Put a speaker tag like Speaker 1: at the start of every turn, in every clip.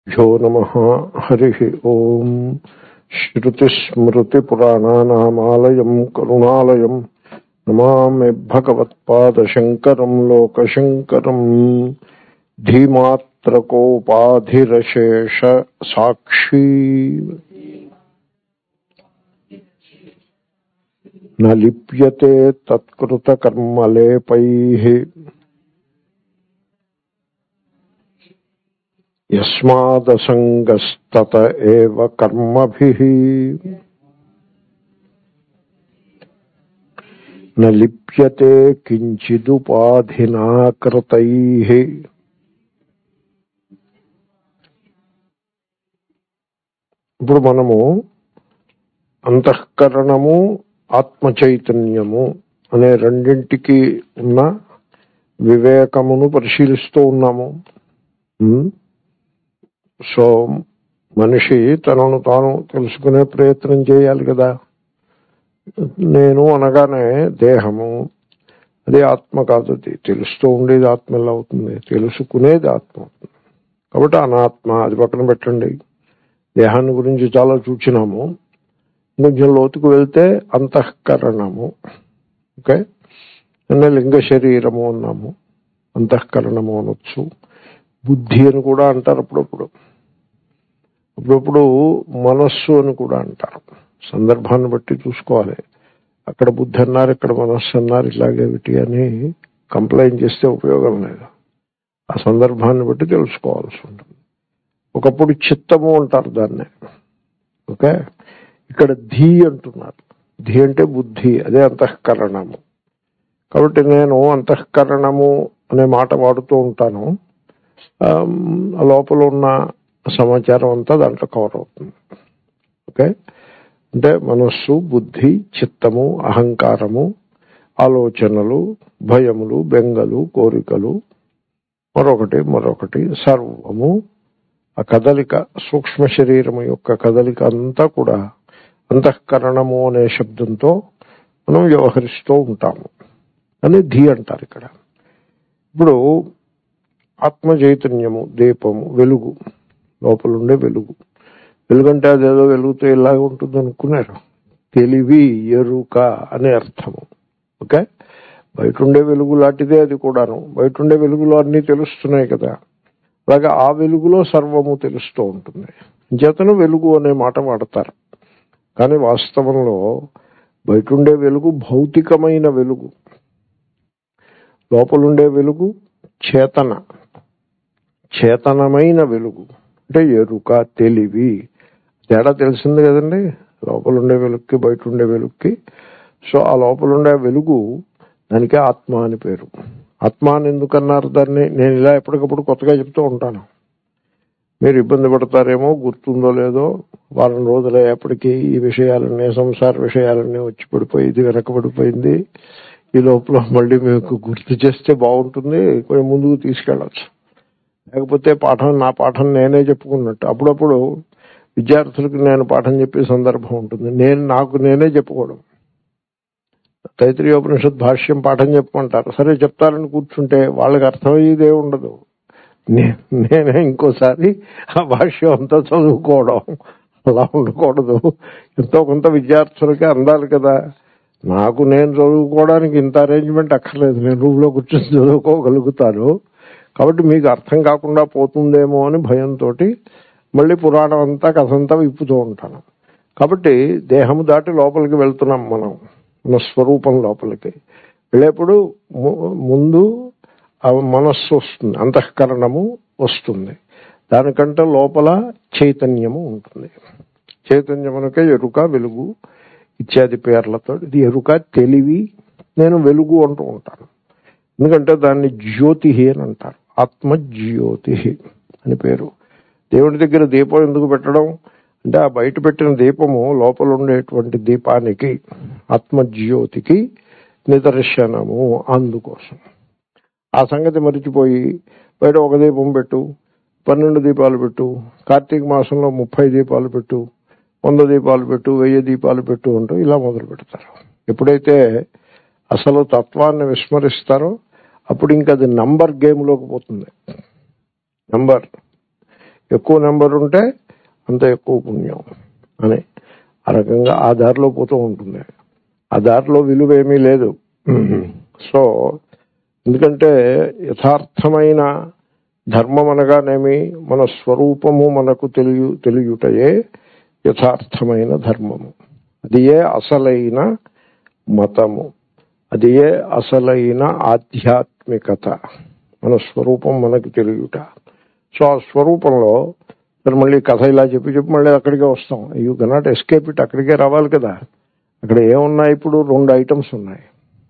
Speaker 1: श्रीगुरुभ्यो नमः हरिः ओम् श्रुतिस्मृतिपुराणानामालयम् करुणालयम् नमामि भगवत्पादशङ्करम् लोकशङ्करम् धीमात्रकोपाधिरशेष साक्षी न लिप्यते तत्कृतकर्मलेपैः यस्मादसङ्गस्तत एव कर्मभिः न लिप्यते किञ्चिदुपाधिना कृतैः ఇప్పుడు మనము అంతఃకరణము ఆత్మ చైతన్యము అనే రెండింటికి ఉన్న వివేకమును పరిశీలిస్తూ ఉన్నాము ఉమ్. సో మనిషి తనను తాను తెలుసుకునే ప్రయత్నం చేయాలి కదా నేను అనగానే దేహము అది ఆత్మ కాదు అది తెలుస్తూ ఉండేది ఆత్మ ఎలా అవుతుంది తెలుసుకునేది ఆత్మ అవుతుంది కాబట్టి అనాత్మ అది పక్కన పెట్టండి దేహాన్ని గురించి చాలా చూచినాము కొంచెం లోతుకు వెళ్తే అంతఃకరణము ఓకే నిన్న లింగ శరీరము అన్నాము అంతఃకరణము అనొచ్చు బుద్ధి అని కూడా అంటారు అప్పుడప్పుడు అప్పుడప్పుడు మనస్సు అని కూడా అంటారు సందర్భాన్ని బట్టి చూసుకోవాలి అక్కడ బుద్ధి అన్నారు ఇక్కడ మనస్సు అన్నారు ఇలాగేమిటి అని కంప్లైంట్ చేస్తే ఉపయోగం లేదు ఆ సందర్భాన్ని బట్టి తెలుసుకోవాల్సి ఉంటుంది ఒకప్పుడు చిత్తము అంటారు దాన్ని ఓకే ఇక్కడ ధీ అంటున్నారు ధీ అంటే బుద్ధి అదే అంతఃకరణము కాబట్టి నేను అంతఃకరణము అనే మాట వాడుతూ ఉంటాను ఆమ్, ఆ లోపల ఉన్న సమాచారం అంతా దాంట్లో కవర్ అవుతుంది ఓకే అంటే మనస్సు బుద్ధి చిత్తము అహంకారము ఆలోచనలు భయములు బెంగలు కోరికలు మరొకటి మరొకటి సర్వము ఆ కదలిక సూక్ష్మ శరీరము యొక్క కదలిక అంతా కూడా అంతఃకరణము అనే శబ్దంతో మనం వ్యవహరిస్తూ ఉంటాము అని ధీ అంటారు ఇక్కడ ఇప్పుడు ఆత్మ చైతన్యము దీపము వెలుగు లోపలుండే వెలుగు వెలుగంటే అదేదో వెలుగుతో ఇలాగ ఉంటుంది అనుకున్నారు తెలివి ఎరుక అనే అర్థము ఓకే బయట ఉండే వెలుగు లాంటిదే అది కూడాను బయట ఉండే వెలుగులో అన్ని తెలుస్తున్నాయి కదా అలాగే ఆ వెలుగులో సర్వము తెలుస్తూ ఉంటుంది చేతను వెలుగు అనే మాట వాడతారు కానీ వాస్తవంలో బయట ఉండే వెలుగు భౌతికమైన వెలుగు లోపలుండే వెలుగు చేతన చేతనమైన వెలుగు అంటే ఎరుక తెలివి తేడా తెలిసింది కదండి లోపల ఉండే వెలుగుకి బయట ఉండే వెలుగుకి సో ఆ లోపల ఉండే వెలుగు దానికి ఆత్మ అని పేరు ఆత్మ అని ఎందుకన్నారు దాన్ని నేను ఇలా ఎప్పటికప్పుడు కొత్తగా చెప్తూ ఉంటాను మీరు ఇబ్బంది పడతారేమో గుర్తుందో లేదో వారం రోజులు అయ్యేప్పటికీ ఈ విషయాలన్నీ సంసార విషయాలన్నీ వచ్చి పడిపోయి ఇది వెనకబడిపోయింది ఈ లోపల మళ్ళీ మీకు గుర్తు చేస్తే బాగుంటుంది కొంచెం ముందుకు తీసుకెళ్ళచ్చు లేకపోతే పాఠం నా పాఠం నేనే చెప్పుకున్నట్టు అప్పుడప్పుడు విద్యార్థులకు నేను పాఠం చెప్పే సందర్భం ఉంటుంది నేను నాకు నేనే చెప్పుకోవడం తైత్రీయోపనిషత్ భాష్యం పాఠం చెప్పమంటారు సరే చెప్తారని కూర్చుంటే వాళ్ళకి అర్థమయ్యేదే ఉండదు నే- నేనే ఇంకోసారి ఆ భాష్యం అంతా చదువుకోవడం అలా ఉండకూడదు ఎంతో కొంత విద్యార్థులకి అందాలి కదా నాకు నేను చదువుకోవడానికి ఇంత అరేంజ్మెంట్ అక్కర్లేదు నేను రూమ్లో కూర్చొని చదువుకోగలుగుతాను కాబట్టి మీకు అర్థం కాకుండా పోతుందేమో అని భయంతో మళ్ళీ పురాణం అంతా కథంతా విప్పుతూ ఉంటాను కాబట్టి దేహము దాటి లోపలికి వెళ్తున్నాం మనం మన స్వరూపం లోపలికి వెళ్ళేప్పుడు ము- ముందు ఆ మనస్సు వస్తుంది అంతఃకరణము వస్తుంది దానికంటే లోపల చైతన్యము ఉంటుంది చైతన్యమునకే ఎరుక వెలుగు ఇత్యాది పేర్లతో ఇది ఎరుక తెలివి నేను వెలుగు అంటూ ఉంటాను ఎందుకంటే దాన్ని జ్యోతి అని అంటారు ఆత్మ జ్యోతి అని పేరు దేవుడి దగ్గర దీపం ఎందుకు పెట్టడం అంటే ఆ బయట పెట్టిన దీపము లోపల ఉండేటువంటి దీపానికి ఆత్మజ్యోతికి నిదర్శనము అందుకోసం ఆ సంగతి మరిచిపోయి బయట ఒక దీపం పెట్టు పన్నెండు దీపాలు పెట్టు కార్తీక మాసంలో ముప్పై దీపాలు పెట్టు వంద దీపాలు పెట్టు వెయ్యి దీపాలు పెట్టు అంటూ ఇలా మొదలు పెడతారు ఎప్పుడైతే అసలు తత్వాన్ని విస్మరిస్తారో అప్పుడు ఇంకా అది నంబర్ గేమ్లోకి పోతుంది నంబర్ ఎక్కువ నెంబర్ ఉంటే అంత ఎక్కువ పుణ్యం అని ఆ రకంగా ఆ దారిలో పోతూ ఉంటుంది ఆ దారిలో విలువ ఏమీ లేదు సో ఎందుకంటే యథార్థమైన ధర్మం అనగానేమి మన స్వరూపము మనకు తెలియ తెలియుటయే యథార్థమైన ధర్మము అది ఏ అసలైన మతము అది ఏ అసలైన ఆధ్యాత్మికత మన స్వరూపం మనకు తెలియట సో ఆ స్వరూపంలో మరి మళ్ళీ కథ ఇలా చెప్పి చెప్పి మళ్ళీ అక్కడికే వస్తాం యూ కెనాట్ ఎస్కేప్ ఇట్ అక్కడికే రావాలి కదా అక్కడ ఏమున్నాయి ఇప్పుడు రెండు ఐటమ్స్ ఉన్నాయి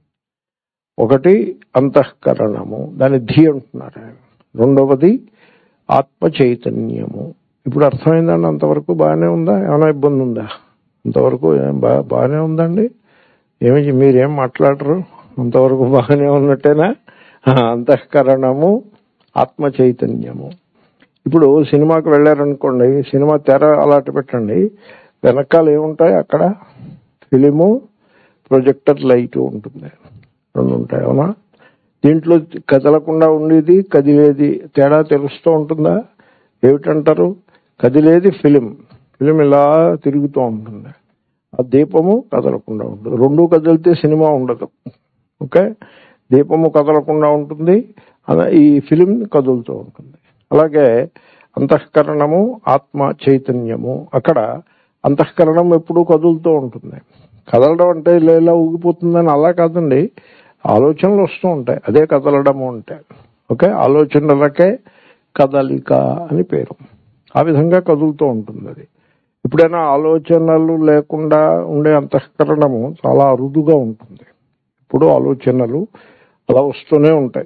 Speaker 1: ఒకటి అంతఃకరణము దాని ధీ అంటున్నారు ఆయన. రెండవది ఆత్మ చైతన్యము ఇప్పుడు అర్థమైందండి అంతవరకు బాగానే ఉందా ఏమైనా ఇబ్బంది ఉందా అంతవరకు ఏం బా బాగానే ఉందండి ఏమి మీరేం మాట్లాడరు అంతవరకు బాగానే ఉన్నట్టేనా ఆ, అంతఃకరణము ఆత్మ చైతన్యము ఇప్పుడు సినిమాకి వెళ్ళారనుకోండి సినిమా తెర అలాంటి పెట్టండి వెనకాల ఏముంటాయి అక్కడ ఫిలిము ప్రొజెక్టర్ లైట్ ఉంటుంది రెండు ఉంటాయి అవునా దీంట్లో కదలకుండా ఉండేది కదిలేది తేడా తెలుస్తూ ఉంటుందా ఏమిటంటారు కదిలేది ఫిలిం ఫిలిం ఇలా తిరుగుతూ ఉంటుంది ఆ దీపము కదలకుండా ఉంటుంది రెండు కదిలితే సినిమా ఉండదు ఓకే దీపము కదలకుండా ఉంటుంది అలా ఈ ఫిలిం కదులుతూ ఉంటుంది అలాగే అంతఃకరణము ఆత్మ చైతన్యము అక్కడ అంతఃకరణం ఎప్పుడూ కదులుతూ ఉంటుంది కదలడం అంటే ఇలా ఇలా ఊగిపోతుందని అలా కాదండి ఆలోచనలు వస్తూ ఉంటాయి అదే కదలడము అంటే ఓకే ఆలోచనలకే కదలిక అని పేరు ఆ విధంగా కదులుతూ ఉంటుంది అది ఎప్పుడైనా ఆలోచనలు లేకుండా ఉండే అంతఃకరణము చాలా అరుదుగా ఉంటుంది ఇప్పుడు ఆలోచనలు అలా వస్తూనే ఉంటాయి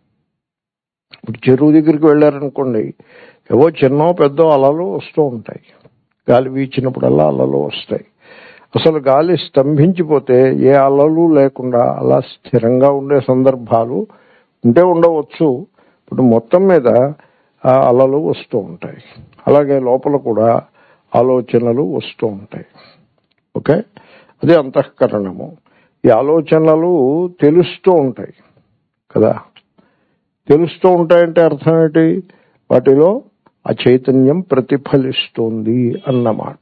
Speaker 1: ఇప్పుడు చెరువు దగ్గరికి వెళ్ళారనుకోండి ఏవో చిన్నో పెద్ద అలలు వస్తూ ఉంటాయి గాలి వీచినప్పుడల్లా అలలు వస్తాయి అసలు గాలి స్తంభించిపోతే ఏ అలలు లేకుండా అలా స్థిరంగా ఉండే సందర్భాలు ఉంటే ఉండవచ్చు ఇప్పుడు మొత్తం మీద ఆ అలలు వస్తూ ఉంటాయి అలాగే లోపల కూడా ఆలోచనలు వస్తూ ఉంటాయి ఓకే అదే అంతఃకరణము ఈ ఆలోచనలు తెలుస్తూ ఉంటాయి కదా తెలుస్తూ ఉంటాయంటే అర్థం ఏంటి వాటిలో ఆ చైతన్యం ప్రతిఫలిస్తుంది అన్నమాట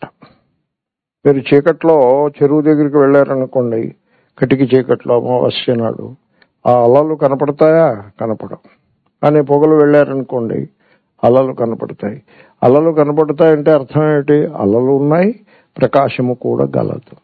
Speaker 1: మీరు చీకట్లో చెరువు దగ్గరికి వెళ్ళారనుకోండి కటికి చీకట్లో అమావాస్య నాడు ఆ అలలు కనపడతాయా కనపడవు కానీ పొగలు వెళ్ళారనుకోండి అలలు కనపడతాయి అలలు కనపడతాయంటే అర్థం ఏంటి అలలు ఉన్నాయి ప్రకాశము కూడా గలదు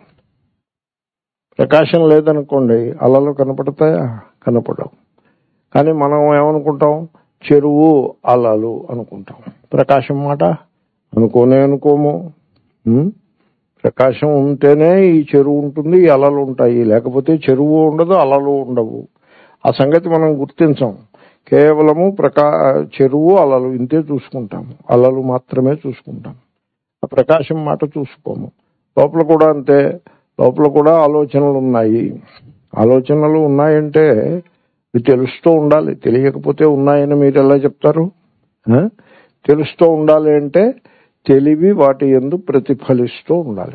Speaker 1: ప్రకాశం లేదనుకోండి అలలు కనపడతాయా కనపడవు కానీ మనం ఏమనుకుంటాం చెరువు అలలు అనుకుంటాం ప్రకాశం మాట అనుకోనే అనుకోము ఉం? ప్రకాశం ఉంటేనే ఈ చెరువు ఉంటుంది ఈ అలలు ఉంటాయి లేకపోతే చెరువు ఉండదు అలలు ఉండవు ఆ సంగతి మనం గుర్తించాం కేవలము ప్రకా చెరువు అలలు ఇంతే చూసుకుంటాము అలలు మాత్రమే చూసుకుంటాం ఆ ప్రకాశం మాట చూసుకోము లోపల కూడా అంతే లోపల కూడా ఆలోచనలు ఉన్నాయి ఆలోచనలు ఉన్నాయంటే ఇవి తెలుస్తూ ఉండాలి తెలియకపోతే ఉన్నాయని మీరు ఎలా చెప్తారు ఆ? తెలుస్తూ ఉండాలి అంటే తెలివి వాటి ఎందు ప్రతిఫలిస్తూ ఉండాలి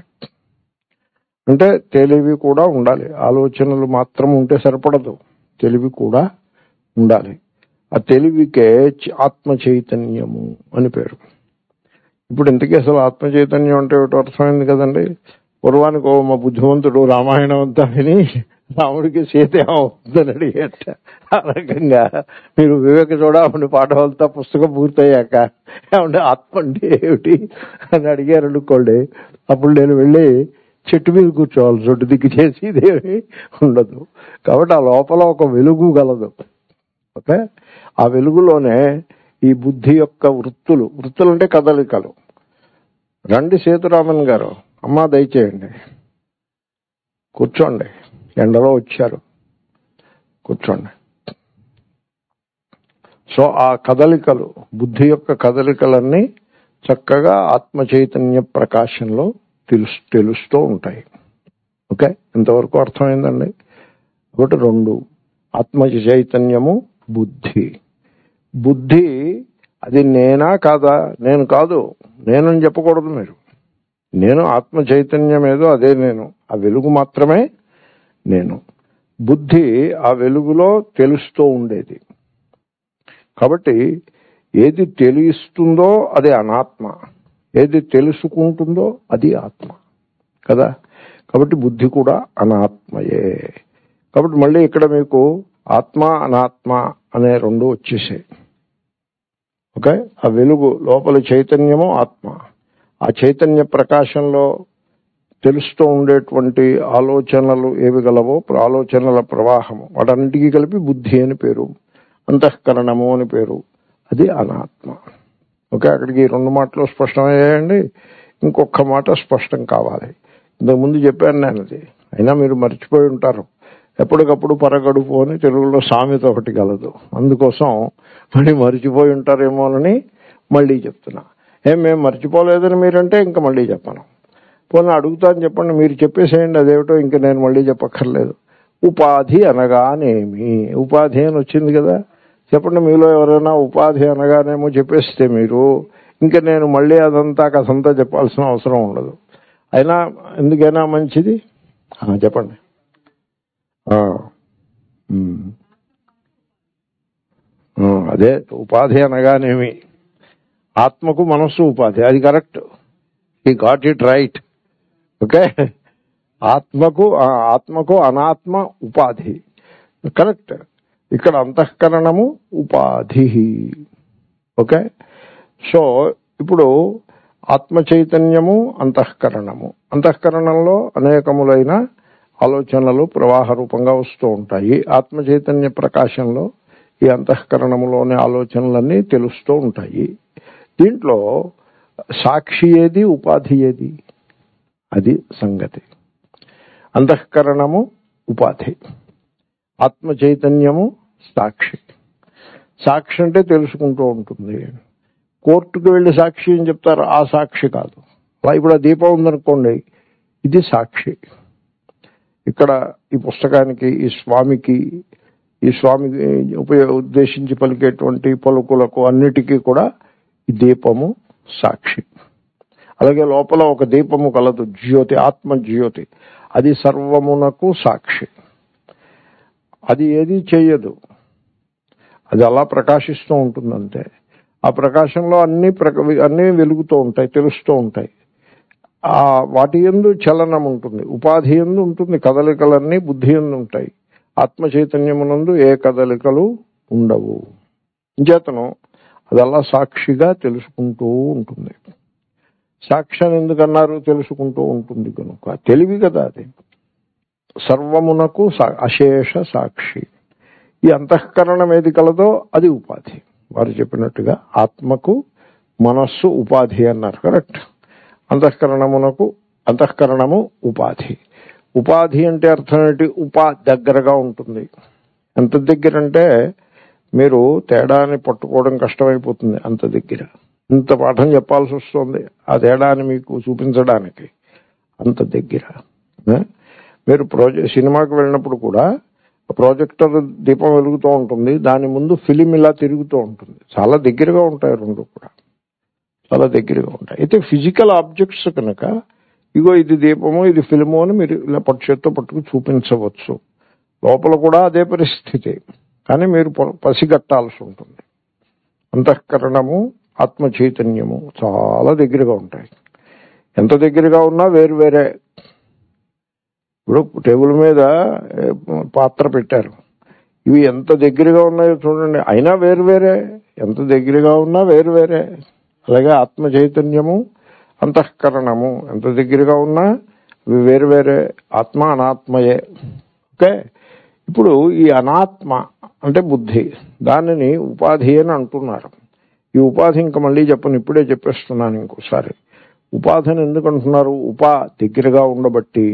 Speaker 1: అంటే తెలివి కూడా ఉండాలి ఆలోచనలు మాత్రం ఉంటే సరిపడదు తెలివి కూడా ఉండాలి ఆ తెలివికే చ- ఆత్మ చైతన్యము అని పేరు ఇప్పుడు ఇంతకీ అసలు ఆత్మ చైతన్యం అంటే ఏమిటో అర్థమైంది కదండి పూర్వానికి ఓ మా బుద్ధిమంతుడు రామాయణం అంతా విని రాముడికి సీత ఏమవుతుందని అడిగేట ఆ రకంగా మీరు వివేక చూడమని పాఠవాలతో పుస్తకం పూర్తయ్యాక ఏమంటే ఆత్మ అంటే ఏమిటి అని అడిగారు అనుకోండి అప్పుడు నేను వెళ్ళి చెట్టు మీద కూర్చోవాలి రొడ్డు దిక్కు చేసి ఇదేమి ఉండదు కాబట్టి ఆ లోపల ఒక వెలుగు గలదు ఓకే ఆ వెలుగులోనే ఈ బుద్ధి యొక్క వృత్తులు వృత్తులు అంటే కదలికలు రండి సేతురామన్ గారు అమ్మా దయచేయండి కూర్చోండి ఎండలో వచ్చారు కూర్చోండి సో ఆ కదలికలు బుద్ధి యొక్క కదలికలన్నీ చక్కగా ఆత్మ చైతన్య ప్రకాశంలో తెలుసు తెలుస్తూ ఉంటాయి ఓకే ఇంతవరకు అర్థమైందండి ఒకటి రెండు ఆత్మ చైతన్యము బుద్ధి బుద్ధి అది నేనా కాదా నేను కాదు నేనని చెప్పకూడదు మీరు నేను ఆత్మ చైతన్యం ఏదో అదే నేను ఆ వెలుగు మాత్రమే నేను బుద్ధి ఆ వెలుగులో తెలుస్తూ ఉండేది కాబట్టి ఏది తెలిస్తుందో అది అనాత్మ ఏది తెలుసుకుంటుందో అది ఆత్మ కదా కాబట్టి బుద్ధి కూడా అనాత్మయే కాబట్టి మళ్ళీ ఇక్కడ మీకు ఆత్మ అనాత్మ అనే రెండు వచ్చేసాయి ఓకే ఆ వెలుగు లోపల చైతన్యము ఆత్మ ఆ చైతన్య ప్రకాశంలో తెలుస్తూ ఉండేటువంటి ఆలోచనలు ఏవి గలవో ఆలోచనల ప్రవాహము వాటన్నిటికీ కలిపి బుద్ధి అని పేరు అంతఃకరణము అని పేరు అది అనాత్మ ఓకే అక్కడికి ఈ రెండు మాటలు స్పష్టమయ్యాయండి ఇంకొక మాట స్పష్టం కావాలి ఇంతకుముందు చెప్పాను నేను అది అయినా మీరు మర్చిపోయి ఉంటారు ఎప్పటికప్పుడు పరగడుపు అని తెలుగులో సామెత ఒకటి గలదు అందుకోసం మళ్ళీ మర్చిపోయి ఉంటారేమోనని మళ్ళీ చెప్తున్నా ఏం మేము మర్చిపోలేదని మీరంటే ఇంకా మళ్ళీ చెప్పను పోనీ అడుగుతాను చెప్పండి మీరు చెప్పేసేయండి అదేమిటో ఇంకా నేను మళ్ళీ చెప్పక్కర్లేదు ఉపాధి అనగానేమి ఉపాధి అని వచ్చింది కదా చెప్పండి మీలో ఎవరైనా ఉపాధి అనగానేమో చెప్పేస్తే మీరు ఇంకా నేను మళ్ళీ అదంతా కథంతా చెప్పాల్సిన అవసరం ఉండదు అయినా ఎందుకైనా మంచిది ఆ, చెప్పండి ఆ, ఉమ్. ఆ, అదే ఉపాధి అనగానేమి ఆత్మకు మనస్సు ఉపాధి అది కరెక్ట్ ఈ గాట్ ఇట్ రైట్ ఓకే ఆత్మకు ఆ, ఆత్మకు అనాత్మ ఉపాధి కరెక్ట్ ఇక్కడ అంతఃకరణము ఉపాధి ఓకే సో ఇప్పుడు ఆత్మ చైతన్యము అంతఃకరణము అంతఃకరణంలో అనేకములైన ఆలోచనలు ప్రవాహ రూపంగా వస్తూ ఉంటాయి ఆత్మ చైతన్య ప్రకాశంలో ఈ అంతఃకరణములోని ఆలోచనలన్నీ తెలుస్తూ ఉంటాయి దీంట్లో సాక్షి ఏది ఉపాధి ఏది అది సంగతి అంతఃకరణము ఉపాధి ఆత్మ చైతన్యము సాక్షి సాక్షి అంటే తెలుసుకుంటూ ఉంటుంది కోర్టుకు వెళ్ళి సాక్షి అని చెప్తారు ఆ సాక్షి కాదు అలా ఇప్పుడు ఆ దీపం ఉందనుకోండి ఇది సాక్షి ఇక్కడ ఈ పుస్తకానికి ఈ స్వామికి ఈ స్వామికి ఉపయోగ ఉద్దేశించి పలికేటువంటి పలుకులకు అన్నిటికీ కూడా ఈ దీపము సాక్షి అలాగే లోపల ఒక దీపము కలదు జ్యోతి ఆత్మ జ్యోతి అది సర్వమునకు సాక్షి అది ఏది చేయదు అది అలా ప్రకాశిస్తూ ఉంటుందంటే ఆ ప్రకాశంలో అన్ని ప్రక అన్నీ వెలుగుతూ ఉంటాయి తెలుస్తూ ఉంటాయి ఆ వాటి ఎందు చలనం ఉంటుంది ఉపాధి ఎందు ఉంటుంది కదలికలన్నీ బుద్ధి ఎందు ఉంటాయి ఆత్మ చైతన్యమునందు ఏ కదలికలు ఉండవు చేతను అది అలా సాక్షిగా తెలుసుకుంటూ ఉంటుంది సాక్ష్యం ఎందుకన్నారు తెలుసుకుంటూ ఉంటుంది కనుక తెలివి కదా అది సర్వమునకు సా- అశేష సాక్షి ఈ అంతఃకరణం ఏది కలదో అది ఉపాధి వారు చెప్పినట్టుగా ఆత్మకు మనస్సు ఉపాధి అన్నారు కరెక్ట్ అంతఃకరణమునకు అంతఃకరణము ఉపాధి ఉపాధి అంటే అర్థం ఏంటి ఉపా దగ్గరగా ఉంటుంది ఎంత దగ్గర అంటే మీరు తేడాన్ని పట్టుకోవడం కష్టమైపోతుంది అంత దగ్గర ఇంత పాఠం చెప్పాల్సి వస్తుంది ఆ తేడాన్ని మీకు చూపించడానికి అంత దగ్గర ఆ? మీరు ప్రాజెక్ట్ సినిమాకి వెళ్ళినప్పుడు కూడా ప్రాజెక్టర్ దీపం వెలుగుతూ ఉంటుంది దాని ముందు ఫిలిం ఇలా తిరుగుతూ ఉంటుంది చాలా దగ్గరగా ఉంటాయి రెండు కూడా చాలా దగ్గరగా ఉంటాయి అయితే ఫిజికల్ ఆబ్జెక్ట్స్ కనుక ఇగో ఇది దీపము ఇది ఫిలిము అని మీరు ఇలా పట్టు చేత్తో పట్టుకు చూపించవచ్చు లోపల కూడా అదే పరిస్థితి కానీ మీరు ప- పసిగట్టాల్సి ఉంటుంది అంతఃకరణము ఆత్మ చైతన్యము చాలా దగ్గరగా ఉంటాయి ఎంత దగ్గరగా ఉన్నా వేరు వేరే ఇప్పుడు టేబుల్ మీద ఏ, పాత్ర పెట్టారు ఇవి ఎంత దగ్గరగా ఉన్నాయో చూడండి అయినా వేరు వేరే ఎంత దగ్గరగా ఉన్నా వేరు వేరే అలాగే ఆత్మ చైతన్యము అంతఃకరణము ఎంత దగ్గరగా ఉన్నా ఇవి వేరు వేరే ఆత్మ అనాత్మయే ఓకే ఇప్పుడు ఈ అనాత్మ అంటే బుద్ధి దానిని ఉపాధి అని అంటున్నారు ఈ ఉపాధి ఇంకా మళ్ళీ చెప్పను ఇప్పుడే చెప్పేస్తున్నాను ఇంకోసారి ఉపాధిని ఎందుకు అంటున్నారు ఉపా దగ్గరగా ఉండబట్టి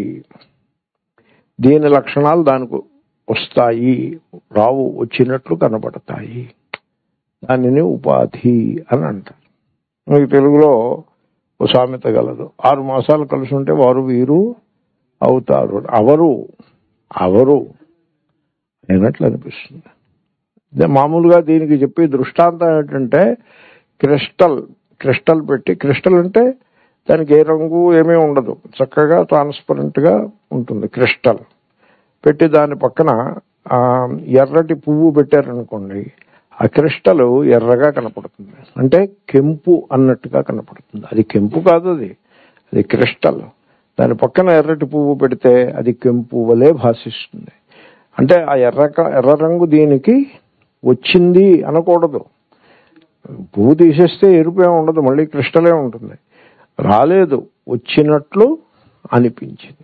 Speaker 1: దీని లక్షణాలు దానికి వస్తాయి రావు వచ్చినట్లు కనబడతాయి దానిని ఉపాధి అని అంటారు మీకు తెలుగులో ఓ సామెత గలదు ఆరు మాసాలు కలిసి ఉంటే వారు వీరు అవుతారు అవరు అవరు అయినట్లు అనిపిస్తుంది ఇదే మామూలుగా దీనికి చెప్పే దృష్టాంతం ఏంటంటే క్రిస్టల్ క్రిస్టల్ పెట్టి క్రిస్టల్ అంటే దానికి ఏ రంగు ఏమీ ఉండదు చక్కగా ట్రాన్స్పరెంట్ గా ఉంటుంది క్రిస్టల్ పెట్టి దాని పక్కన ఆ, ఎర్రటి పువ్వు పెట్టారనుకోండి ఆ క్రిస్టల్ ఎర్రగా కనపడుతుంది అంటే కెంపు అన్నట్టుగా కనపడుతుంది అది కెంపు కాదు అది అది క్రిస్టల్ దాని పక్కన ఎర్రటి పువ్వు పెడితే అది కెంపు వలె భాషిస్తుంది అంటే ఆ ఎర్ర ఎర్ర రంగు దీనికి వచ్చింది అనకూడదు పువ్వు తీసేస్తే ఎరుపే ఉండదు మళ్ళీ క్రిస్టలే ఉంటుంది రాలేదు వచ్చినట్లు అనిపించింది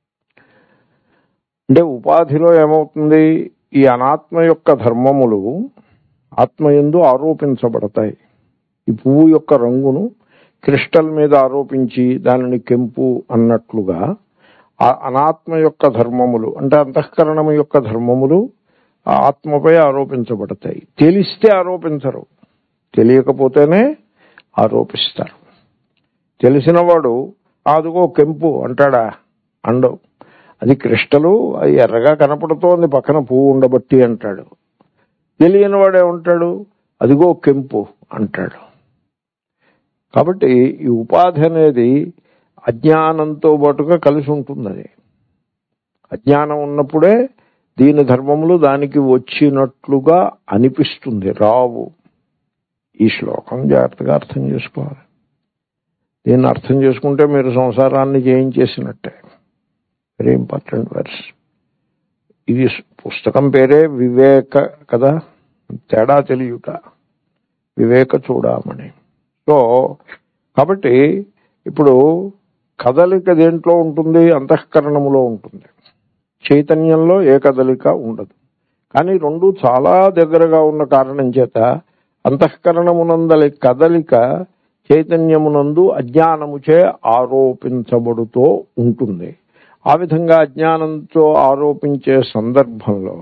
Speaker 1: అంటే ఉపాధిలో ఏమవుతుంది ఈ అనాత్మ యొక్క ధర్మములు ఆత్మయందు ఆరోపించబడతాయి ఈ పువ్వు యొక్క రంగును క్రిస్టల్ మీద ఆరోపించి దానిని కెంపు అన్నట్లుగా ఆ అనాత్మ యొక్క ధర్మములు అంటే అంతఃకరణము యొక్క ధర్మములు ఆ ఆత్మపై ఆరోపించబడతాయి తెలిస్తే ఆరోపించరు తెలియకపోతేనే ఆరోపిస్తారు తెలిసినవాడు అదిగో కెంపు అంటాడా అండవు అది క్రిస్టలు అది ఎర్రగా కనపడుతోంది పక్కన పువ్వు ఉండబట్టి అంటాడు తెలియని వాడే ఉంటాడు అదిగో కెంపు అంటాడు కాబట్టి ఈ ఉపాధి అనేది అజ్ఞానంతో పాటుగా కలిసి ఉంటుంది అది అజ్ఞానం ఉన్నప్పుడే దీని ధర్మములు దానికి వచ్చినట్లుగా అనిపిస్తుంది రావు ఈ శ్లోకం జాగ్రత్తగా అర్థం చేసుకోవాలి దీన్ని అర్థం చేసుకుంటే మీరు సంసారాన్ని జయించేసినట్టే వెరీ ఇంపార్టెంట్ వర్స్ ఇది పుస్తకం పేరే వివేక కదా తేడా తెలియట వివేక చూడమని సో కాబట్టి ఇప్పుడు కదలిక దేంట్లో ఉంటుంది అంతఃకరణములో ఉంటుంది చైతన్యంలో ఏ కదలిక ఉండదు కానీ రెండు చాలా దగ్గరగా ఉన్న కారణం చేత అంతఃకరణమునందలి కదలిక చైతన్యమునందు అజ్ఞానముచే ఆరోపించబడుతూ ఉంటుంది ఆ విధంగా అజ్ఞానంతో ఆరోపించే సందర్భంలో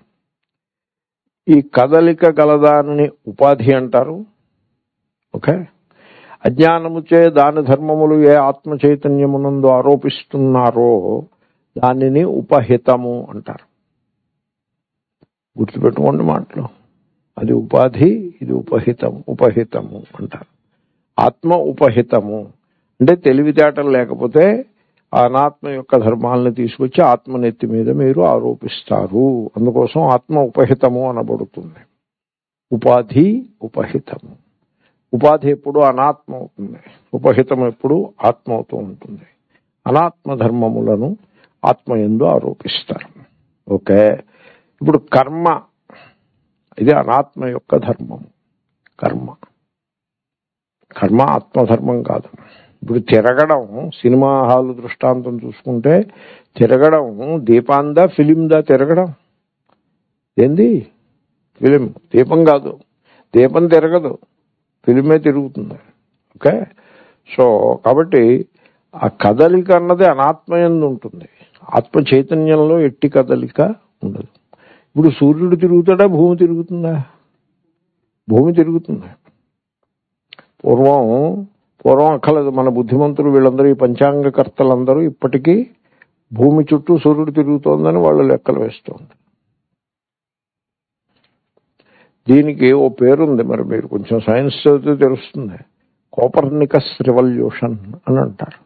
Speaker 1: ఈ కదలిక గలదానిని ఉపాధి అంటారు ఓకే అజ్ఞానముచే దాని ధర్మములు ఏ ఆత్మ చైతన్యమునందు ఆరోపిస్తున్నారో దానిని ఉపహితము అంటారు గుర్తుపెట్టుకోండి మాటలు అది ఉపాధి ఇది ఉపహితము ఉపహితము అంటారు ఆత్మ ఉపహితము అంటే తెలివితేటలు లేకపోతే ఆ అనాత్మ యొక్క ధర్మాలను తీసుకొచ్చి ఆత్మ నెత్తి మీద మీరు ఆరోపిస్తారు అందుకోసం ఆత్మ ఉపహితము అనబడుతుంది ఉపాధి ఉపహితము ఉపాధి ఎప్పుడు అనాత్మ అవుతుంది ఉపహితం ఎప్పుడు ఆత్మ అవుతూ ఉంటుంది అనాత్మ ధర్మములను ఆత్మ ఎందు ఆరోపిస్తారు ఓకే ఇప్పుడు కర్మ ఇది అనాత్మ యొక్క ధర్మము కర్మ కర్మ ఆత్మధర్మం కాదు ఇప్పుడు తిరగడం సినిమా హాల్ దృష్టాంతం చూసుకుంటే తిరగడం దీపాందా ఫిలిందా తిరగడం ఏంది ఫిలిం దీపం కాదు దీపం తిరగదు ఫిలిమే తిరుగుతుంది ఓకే సో కాబట్టి ఆ కదలిక అన్నది అనాత్మయందు ఉంటుంది ఆత్మ చైతన్యంలో ఎట్టి కదలిక ఉండదు ఇప్పుడు సూర్యుడు తిరుగుతాడా భూమి తిరుగుతుందా భూమి తిరుగుతుంది పూర్వం పూర్వం అక్కలేదు మన బుద్ధిమంతులు వీళ్ళందరూ ఈ పంచాంగకర్తలందరూ ఇప్పటికీ భూమి చుట్టూ సూర్యుడు తిరుగుతోందని వాళ్ళు లెక్కలు వేస్తూ ఉంటారు దీనికి ఓ పేరుంది మరి మీరు కొంచెం సైన్స్ చదివితే తెలుస్తుంది కోపర్నికస్ రివల్యూషన్ అని అంటారు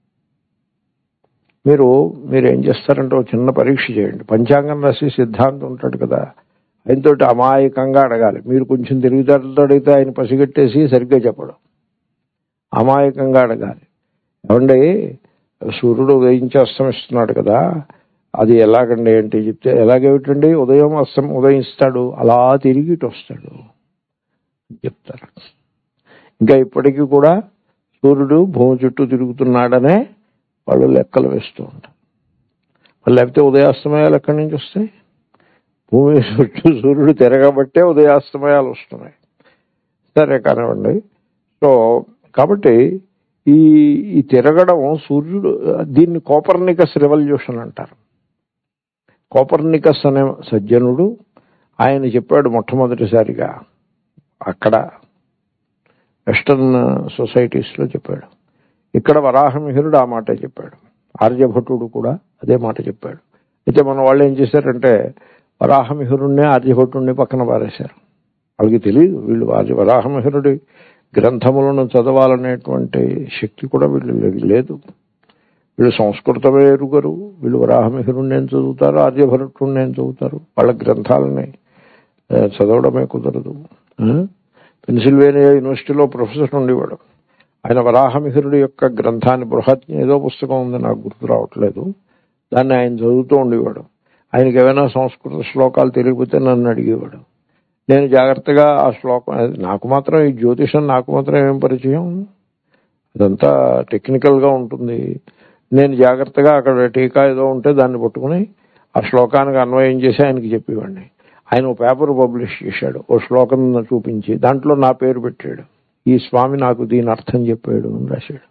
Speaker 1: మీరు మీరు ఏం చేస్తారంటే ఒక చిన్న పరీక్ష చేయండి పంచాంగం రాసి సిద్ధాంతం ఉంటాడు కదా ఆయనతోటి అమాయకంగా అడగాలి మీరు కొంచెం తిరుగుతాడుతో అడిగితే ఆయన పసిగట్టేసి సరిగ్గా చెప్పడం అమాయకంగా అడగాలి ఏమండి సూర్యుడు ఉదయించి అస్తమిస్తున్నాడు కదా అది ఎలాగండి అంటే చెప్తే ఎలాగేమిటండి ఉదయం అస్తం ఉదయిస్తాడు అలా తిరిగి ఇటు వస్తాడు చెప్తారు ఇంకా ఇప్పటికీ కూడా సూర్యుడు భూమి చుట్టూ తిరుగుతున్నాడనే వాళ్ళు లెక్కలు వేస్తూ ఉంటారు వాళ్ళు లేకపోతే ఉదయాస్తమయాలు ఎక్కడి నుంచి వస్తాయి భూమి చుట్టూ సూర్యుడు తిరగబట్టే ఉదయాస్తమయాలు వస్తున్నాయి సరే కానివ్వండి సో కాబట్టి ఈ ఈ తిరగడం సూర్యుడు దీన్ని కోపర్నికస్ రెవల్యూషన్ అంటారు కోపర్నికస్ అనే సజ్జనుడు ఆయన చెప్పాడు మొట్టమొదటిసారిగా అక్కడ వెస్టర్న్ సొసైటీస్లో చెప్పాడు ఇక్కడ వరాహమిహిరుడు ఆ మాట చెప్పాడు ఆర్యభటుడు కూడా అదే మాట చెప్పాడు అయితే మన వాళ్ళు ఏం చేశారంటే వరాహమిహిరుణ్ణి ఆర్యభటుణ్ణి పక్కన పారేశారు వాళ్ళకి తెలియదు వీళ్ళు ఆర్య వరాహమిహిరుడి గ్రంథములను చదవాలనేటువంటి శక్తి కూడా వీళ్ళు లేదు వీళ్ళు సంస్కృతమే ఎరుగరు వీళ్ళు వరాహమిహిరుణ్ణి ఏం చదువుతారు ఆర్యభటుణ్ణి ఏం చదువుతారు వాళ్ళ గ్రంథాలని చదవడమే కుదరదు ఆ? పెన్సిల్వేనియా యూనివర్సిటీలో ప్రొఫెసర్ ఉండేవాడు ఆయన వరాహమిహిరుడి యొక్క గ్రంథాన్ని బృహత్ ఏదో పుస్తకం ఉంది నాకు గుర్తు రావట్లేదు దాన్ని ఆయన చదువుతూ ఉండేవాడు ఆయనకి ఏమైనా సంస్కృత శ్లోకాలు తెలియకపోతే నన్ను అడిగేవాడు నేను జాగ్రత్తగా ఆ శ్లోకం అది నాకు మాత్రం ఈ జ్యోతిషం నాకు మాత్రం ఏం పరిచయం అదంతా టెక్నికల్ గా ఉంటుంది నేను జాగ్రత్తగా అక్కడ టీకా ఏదో ఉంటే దాన్ని పట్టుకుని ఆ శ్లోకానికి అన్వయం చేసి ఆయనకి చెప్పేవాడిని ఆయన ఓ పేపర్ పబ్లిష్ చేశాడు ఓ శ్లోకం చూపించి దాంట్లో నా పేరు పెట్టాడు ఈ స్వామి నాకు దీని అర్థం చెప్పాడు అని రాశాడు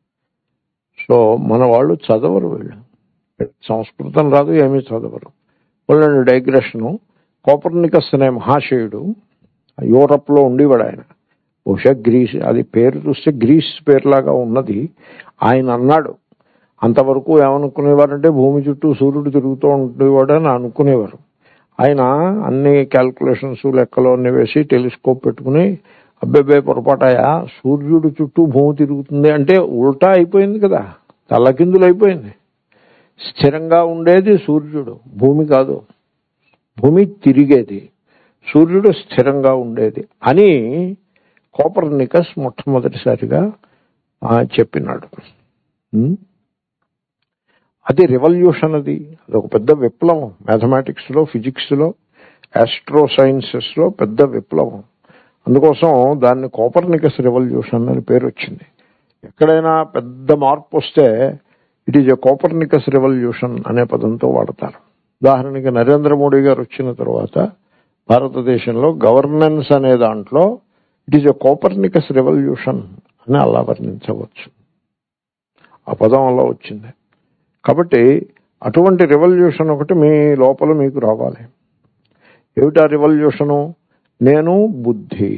Speaker 1: సో మన వాళ్ళు చదవరు వీళ్ళు సంస్కృతం రాదు ఏమీ చదవరు వాళ్ళని డైగ్రెషను కోపర్నికస్ అనే మహాశయుడు యూరప్ లో ఉండేవాడు ఆయన బహుశా గ్రీస్ అది పేరు చూస్తే గ్రీస్ పేరులాగా ఉన్నది ఆయన అన్నాడు అంతవరకు ఏమనుకునేవారంటే భూమి చుట్టూ సూర్యుడు తిరుగుతూ ఉండేవాడు అని అనుకునేవారు ఆయన అన్ని క్యాల్కులేషన్స్ లెక్కలు అన్ని వేసి టెలిస్కోప్ పెట్టుకుని అబ్బెబ్బే పొరపాటాయా సూర్యుడు చుట్టూ భూమి తిరుగుతుంది అంటే ఉల్టా అయిపోయింది కదా తల్లకిందులు అయిపోయింది స్థిరంగా ఉండేది సూర్యుడు భూమి కాదు భూమి తిరిగేది సూర్యుడు స్థిరంగా ఉండేది అని కోపర్నికస్ మొట్టమొదటిసారిగా ఆ, చెప్పినాడు ఉం? అది రెవల్యూషన్ అది అది ఒక పెద్ద విప్లవం మ్యాథమెటిక్స్ లో ఫిజిక్స్ లో ఆస్ట్రో సైన్సెస్ లో పెద్ద విప్లవం అందుకోసం దాన్ని కోపర్నికస్ రెవల్యూషన్ అని పేరు వచ్చింది ఎక్కడైనా పెద్ద మార్పు వస్తే it is a Copernicus revolution అనే పదంతో వాడతారు ఉదాహరణకి నరేంద్ర మోడీ గారు వచ్చిన తర్వాత భారతదేశంలో గవర్నెన్స్ అనే దాంట్లో it is a Copernicus revolution అని అలా వర్ణించవచ్చు ఆ పదం అలా వచ్చింది కాబట్టి అటువంటి రెవల్యూషన్ ఒకటి మీ లోపల మీకు రావాలి ఏమిటా రెవల్యూషను నేను బుద్ధి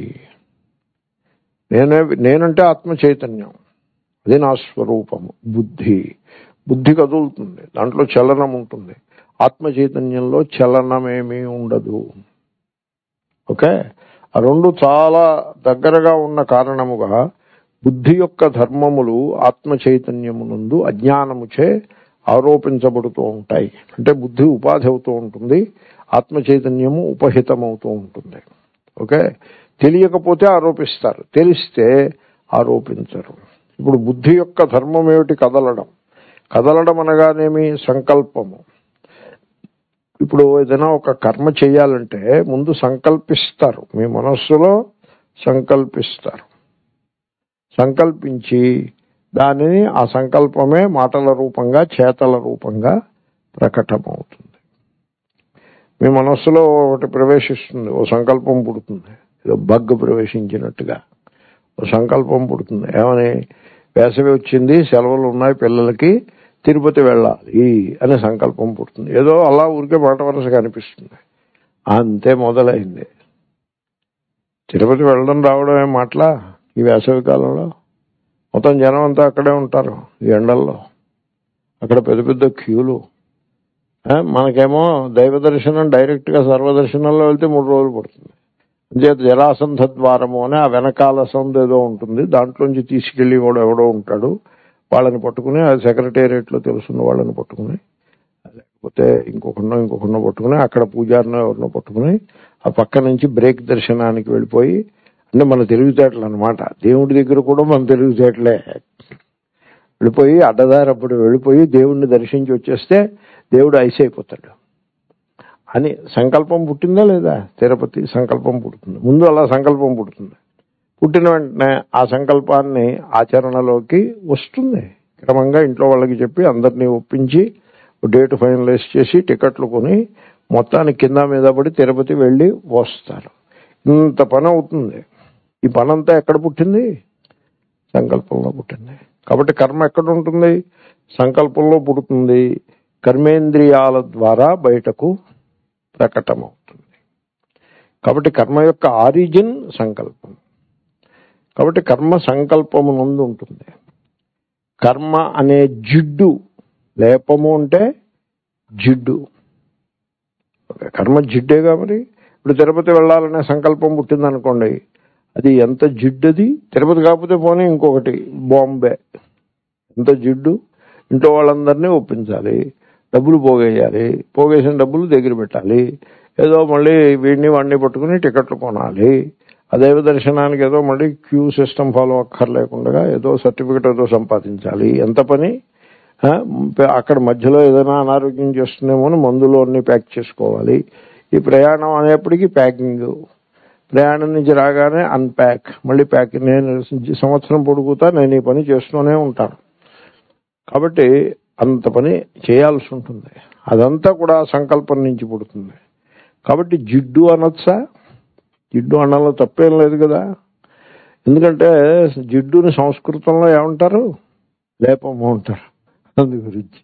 Speaker 1: నేనే నేనంటే ఆత్మ చైతన్యం అది నా స్వరూపము బుద్ధి బుద్ధి కదులుతుంది దాంట్లో చలనం ఉంటుంది ఆత్మ చైతన్యంలో చలనమేమీ ఉండదు ఓకే ఆ రెండు చాలా దగ్గరగా ఉన్న కారణముగా బుద్ధి యొక్క ధర్మములు ఆత్మ చైతన్యమునందు అజ్ఞానముచే ఆరోపించబడుతూ ఉంటాయి అంటే బుద్ధి ఉపాధి అవుతూ ఉంటుంది ఆత్మ చైతన్యము ఉపహితమవుతూ ఉంటుంది ఓకే తెలియకపోతే ఆరోపిస్తారు తెలిస్తే ఆరోపించరు ఇప్పుడు బుద్ధి యొక్క ధర్మం ఏమిటి కదలడం కదలడం అనగానేమి సంకల్పము ఇప్పుడు ఏదైనా ఒక కర్మ చేయాలంటే ముందు సంకల్పిస్తారు మీ మనస్సులో సంకల్పిస్తారు సంకల్పించి దానిని ఆ సంకల్పమే మాటల రూపంగా చేతల రూపంగా ప్రకటమవుతుంది మీ మనస్సులో ఒకటి ప్రవేశిస్తుంది ఓ సంకల్పం పుడుతుంది ఏదో బగ్ ప్రవేశించినట్టుగా ఓ సంకల్పం పుడుతుంది ఏమని వేసవి వచ్చింది సెలవులు ఉన్నాయి పిల్లలకి తిరుపతి వెళ్ళాలి అనే సంకల్పం పుడుతుంది ఏదో అలా ఊరికే మాట వరుసగా అనిపిస్తుంది అంతే మొదలైంది తిరుపతి వెళ్ళడం రావడం ఏం మాటలా ఈ వేసవి కాలంలో మొత్తం జనం అంతా అక్కడే ఉంటారు ఈ ఎండల్లో అక్కడ పెద్ద పెద్ద క్యూలు ఆ, మనకేమో దైవ దర్శనం డైరెక్ట్ గా సర్వదర్శనంలో వెళ్తే మూడు రోజులు పడుతుంది అంచేత జరాసంధ ద్వారము అని ఆ వెనకాల సందు ఏదో ఉంటుంది దాంట్లోంచి తీసుకెళ్లి కూడా ఎవడో ఉంటాడు వాళ్ళని పట్టుకుని ఆ సెక్రటేరియట్ లో తెలుసున్న వాళ్ళని పట్టుకుని లేకపోతే ఇంకొకరినో ఇంకొకరినో పట్టుకుని అక్కడ పూజారినో ఎవరినో పట్టుకుని ఆ పక్క నుంచి బ్రేక్ దర్శనానికి వెళ్ళిపోయి అంటే మన తెలివితేటలు అనమాట దేవుడి దగ్గర కూడా మన తెలివితేటలే వెళ్ళిపోయి అడ్డదారప్పుడు వెళ్ళిపోయి దేవుణ్ణి దర్శించి వచ్చేస్తే దేవుడు ఐస్ అయిపోతాడు అని సంకల్పం పుట్టిందా లేదా తిరుపతి సంకల్పం పుడుతుంది ముందు అలా సంకల్పం పుడుతుంది పుట్టిన వెంటనే ఆ సంకల్పాన్ని ఆచరణలోకి వస్తుంది క్రమంగా ఇంట్లో వాళ్ళకి చెప్పి అందరినీ ఒప్పించి డేట్ ఫైనలైజ్ చేసి టికెట్లు కొని మొత్తానికి కింద మీద పడి తిరుపతి వెళ్ళి వస్తారు ఇంత పని అవుతుంది ఈ పని అంతా ఎక్కడ పుట్టింది సంకల్పంలో పుట్టింది కాబట్టి కర్మ ఎక్కడ ఉంటుంది సంకల్పంలో పుడుతుంది కర్మేంద్రియాల ద్వారా బయటకు ప్రకటమవుతుంది కాబట్టి కర్మ యొక్క ఆరిజిన్ సంకల్పం కాబట్టి కర్మ సంకల్పము నందు ఉంటుంది కర్మ అనే జిడ్డు లేపము అంటే జిడ్డు ఓకే, కర్మ జిడ్డేగా మరి ఇప్పుడు తిరుపతి వెళ్ళాలనే సంకల్పం పుట్టింది అనుకోండి అది ఎంత జిడ్డుది తిరుపతి కాకపోతే పోనీ ఇంకొకటి బాంబే ఎంత జిడ్డు ఇంట్లో వాళ్ళందరినీ ఒప్పించాలి డబ్బులు పోగేయాలి పోగేసిన డబ్బులు దగ్గర పెట్టాలి ఏదో మళ్ళీ వీడిని వాడిని పట్టుకుని టికెట్లు కొనాలి దైవ దర్శనానికి ఏదో మళ్ళీ క్యూ సిస్టమ్ ఫాలో అక్కర్లేకుండా ఏదో సర్టిఫికెట్ ఏదో సంపాదించాలి ఎంత పని ఆ, అక్కడ మధ్యలో ఏదైనా అనారోగ్యం చేస్తుందేమో అని మందులు అన్ని ప్యాక్ చేసుకోవాలి ఈ ప్రయాణం అనేప్పటికీ ప్యాకింగ్ ప్రయాణం నుంచి రాగానే అన్ప్యాక్ మళ్ళీ ప్యాక్ నేను సంవత్సరం పొడుగుతా నేను ఈ పని చేస్తూనే ఉంటాను కాబట్టి అంత పని చేయాల్సి ఉంటుంది అదంతా కూడా సంకల్పం నుంచి పుడుతుంది కాబట్టి జిడ్డు అనొచ్చా జిడ్డు అన్నలో తప్పేం లేదు కదా ఎందుకంటే జిడ్డుని సంస్కృతంలో ఏమంటారు లేపము అంటారు అందు గురించి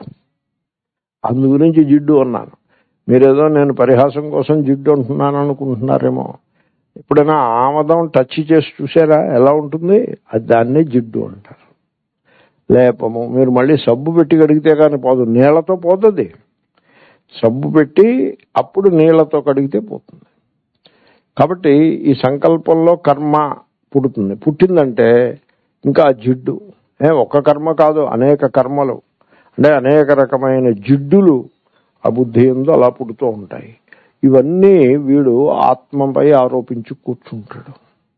Speaker 1: అందు గురించి జిడ్డు అన్నాను మీరేదో నేను పరిహాసం కోసం జిడ్డు అంటున్నాను అనుకుంటున్నారేమో ఎప్పుడైనా ఆమదం టచ్ చేసి చూసారా ఎలా ఉంటుంది అది దాన్నే జిడ్డు అంటారు లేపము మీరు మళ్ళీ సబ్బు పెట్టి కడిగితే కానీ పోదు నీళ్లతో పోతుంది సబ్బు పెట్టి అప్పుడు నీళ్లతో కడిగితే పోతుంది కాబట్టి ఈ సంకల్పంలో కర్మ పుడుతుంది పుట్టిందంటే ఇంకా ఆ జిడ్డు ఏ ఒక్క కర్మ కాదు అనేక కర్మలు అంటే అనేక రకమైన జిడ్డులు ఆ బుద్ధి ఎందు అలా పుడుతూ ఉంటాయి ఇవన్నీ వీడు ఆత్మపై ఆరోపించి కూర్చుంటాడు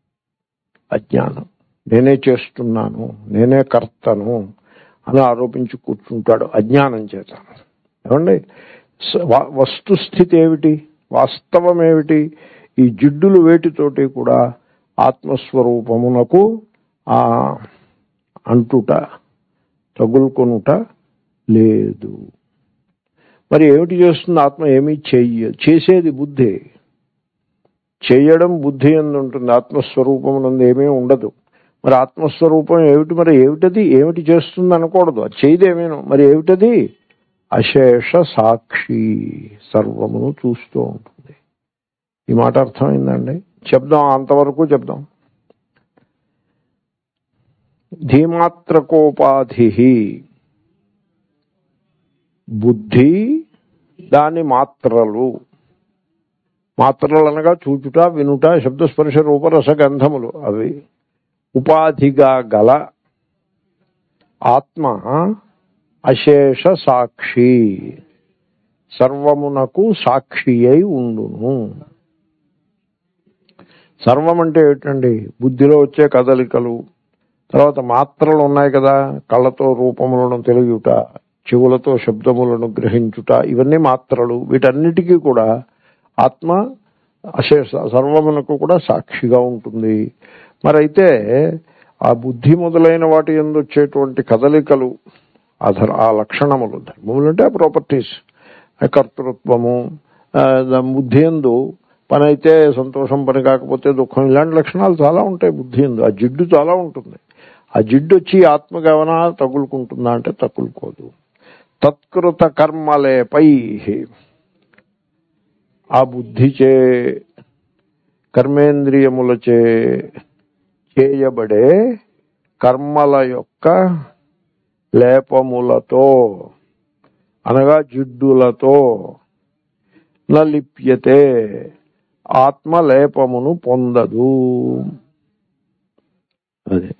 Speaker 1: అజ్ఞానం నేనే చేస్తున్నాను నేనే కర్తను అని ఆరోపించి కూర్చుంటాడు అజ్ఞానం చేత ఏమండి స- వా- వస్తుస్థితి ఏమిటి వాస్తవం ఏమిటి ఈ జిడ్డులు వేటితోటి కూడా ఆత్మస్వరూపమునకు ఆ అంటుట తగులుకొనుట లేదు మరి ఏమిటి చేస్తుంది ఆత్మ ఏమీ చెయ్య చేసేది బుద్ధి చేయడం బుద్ధి ఎందు ఉంటుంది ఆత్మస్వరూపమునందు ఏమీ ఉండదు మరి ఆత్మస్వరూపం ఏమిటి మరి ఏమిటది ఏమిటి చేస్తుంది అనకూడదు అది చేయదేమేను మరి ఏమిటది అశేష సాక్షి సర్వమును చూస్తూ ఉంటుంది ఈ మాట అర్థమైందండి చెప్దాం అంతవరకు చెప్దాం ధీమాత్రకోపాధి బుద్ధి దాని మాత్రలు మాత్రలు అనగా చూచుట వినుట శబ్దస్పర్శ రూపరస గంధములు అవి ఉపాధిగా గల ఆత్మ అశేష సాక్షి సర్వమునకు సాక్షి అయి ఉండును సర్వం అంటే ఏంటండి బుద్ధిలో వచ్చే కదలికలు తర్వాత మాత్రలు ఉన్నాయి కదా కళ్ళతో రూపములను తెలియట చెవులతో శబ్దములను గ్రహించుట ఇవన్నీ మాత్రలు వీటన్నిటికీ కూడా ఆత్మ అశేష సర్వమునకు కూడా సాక్షిగా ఉంటుంది మరైతే ఆ బుద్ధి మొదలైన వాటి ఎందు వచ్చేటువంటి కదలికలు ఆ ధర్ ఆ లక్షణములు ధర్మములు అంటే ఆ ప్రాపర్టీస్ కర్తృత్వము ఆ, దా- బుద్ధి ఎందు పని అయితే సంతోషం పని కాకపోతే దుఃఖం ఇలాంటి లక్షణాలు చాలా ఉంటాయి బుద్ధి ఎందు ఆ జిడ్డు చాలా ఉంటుంది ఆ జిడ్డు వచ్చి ఆత్మకి ఏమైనా తగులుకుంటుందా అంటే తగులుకోదు తత్కృత కర్మలేపై ఆ బుద్ధిచే కర్మేంద్రియములచే చేయబడే కర్మల యొక్క లేపములతో అనగా జిడ్డులతో నలిప్యతే ఆత్మ లేపమును పొందదు అదే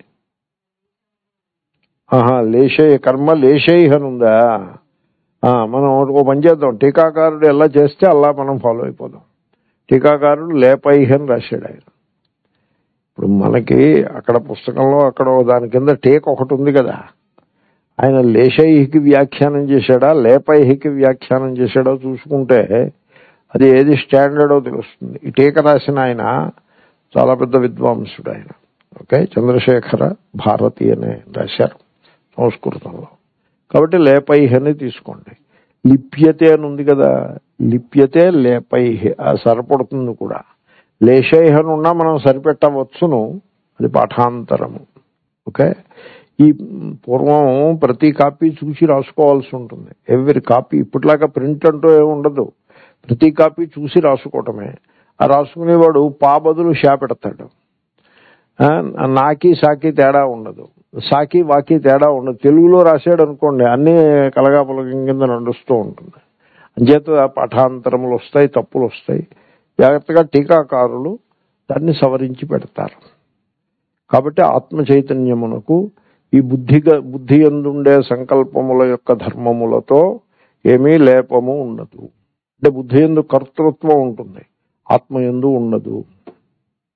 Speaker 1: ఆహా లేషే కర్మ లేషై అనుందా ఆ, మనం ఒక పని చేద్దాం టీకాకారుడు ఎలా చేస్తే అలా మనం ఫాలో అయిపోదాం టీకాకారుడు లేపైహ్ అని రాశాడు ఆయన ఇప్పుడు మనకి అక్కడ పుస్తకంలో అక్కడ ఓ దాని కింద టీక ఒకటి ఉంది కదా ఆయన లేషైహికి వ్యాఖ్యానం చేశాడా లేపైహికి వ్యాఖ్యానం చేశాడో చూసుకుంటే అది ఏది స్టాండర్డో తెలుస్తుంది ఈ టీక రాసిన ఆయన చాలా పెద్ద విద్వాంసుడు ఆయన ఓకే చంద్రశేఖర భారతి అని రాశారు సంస్కృతంలో కాబట్టి లేపైహి అని తీసుకోండి లిప్యతే అని ఉంది కదా లిప్యతే లేపైహి ఆ సరిపడుతుంది కూడా లేషైహి అని ఉన్నా మనం సరిపెట్టవచ్చును అది పాఠాంతరము ఓకే ఈ పూర్వం ప్రతి కాపీ చూసి రాసుకోవాల్సి ఉంటుంది ఎవ్రీ కాపీ ఇప్పటిలాగా ప్రింట్ అంటూ ఏమి ఉండదు ప్రతి కాపీ చూసి రాసుకోవటమే ఆ రాసుకునేవాడు పా బదులు షా పెడతాడు ఆ, నాకి సాకి తేడా ఉండదు సాకి వాకి తేడా ఉండదు తెలుగులో రాశాడు అనుకోండి అన్ని కలగాపులగం కింద నడుస్తూ ఉంటుంది అంచేత పాఠాంతరములు వస్తాయి తప్పులు వస్తాయి జాగ్రత్తగా టీకాకారులు దాన్ని సవరించి పెడతారు కాబట్టి ఆత్మ చైతన్యమునకు ఈ బుద్ధిగా బుద్ధి ఎందుండే సంకల్పముల యొక్క ధర్మములతో ఏమీ లేపము ఉండదు అంటే బుద్ధి ఎందు కర్తృత్వం ఉంటుంది ఆత్మ ఎందు ఉండదు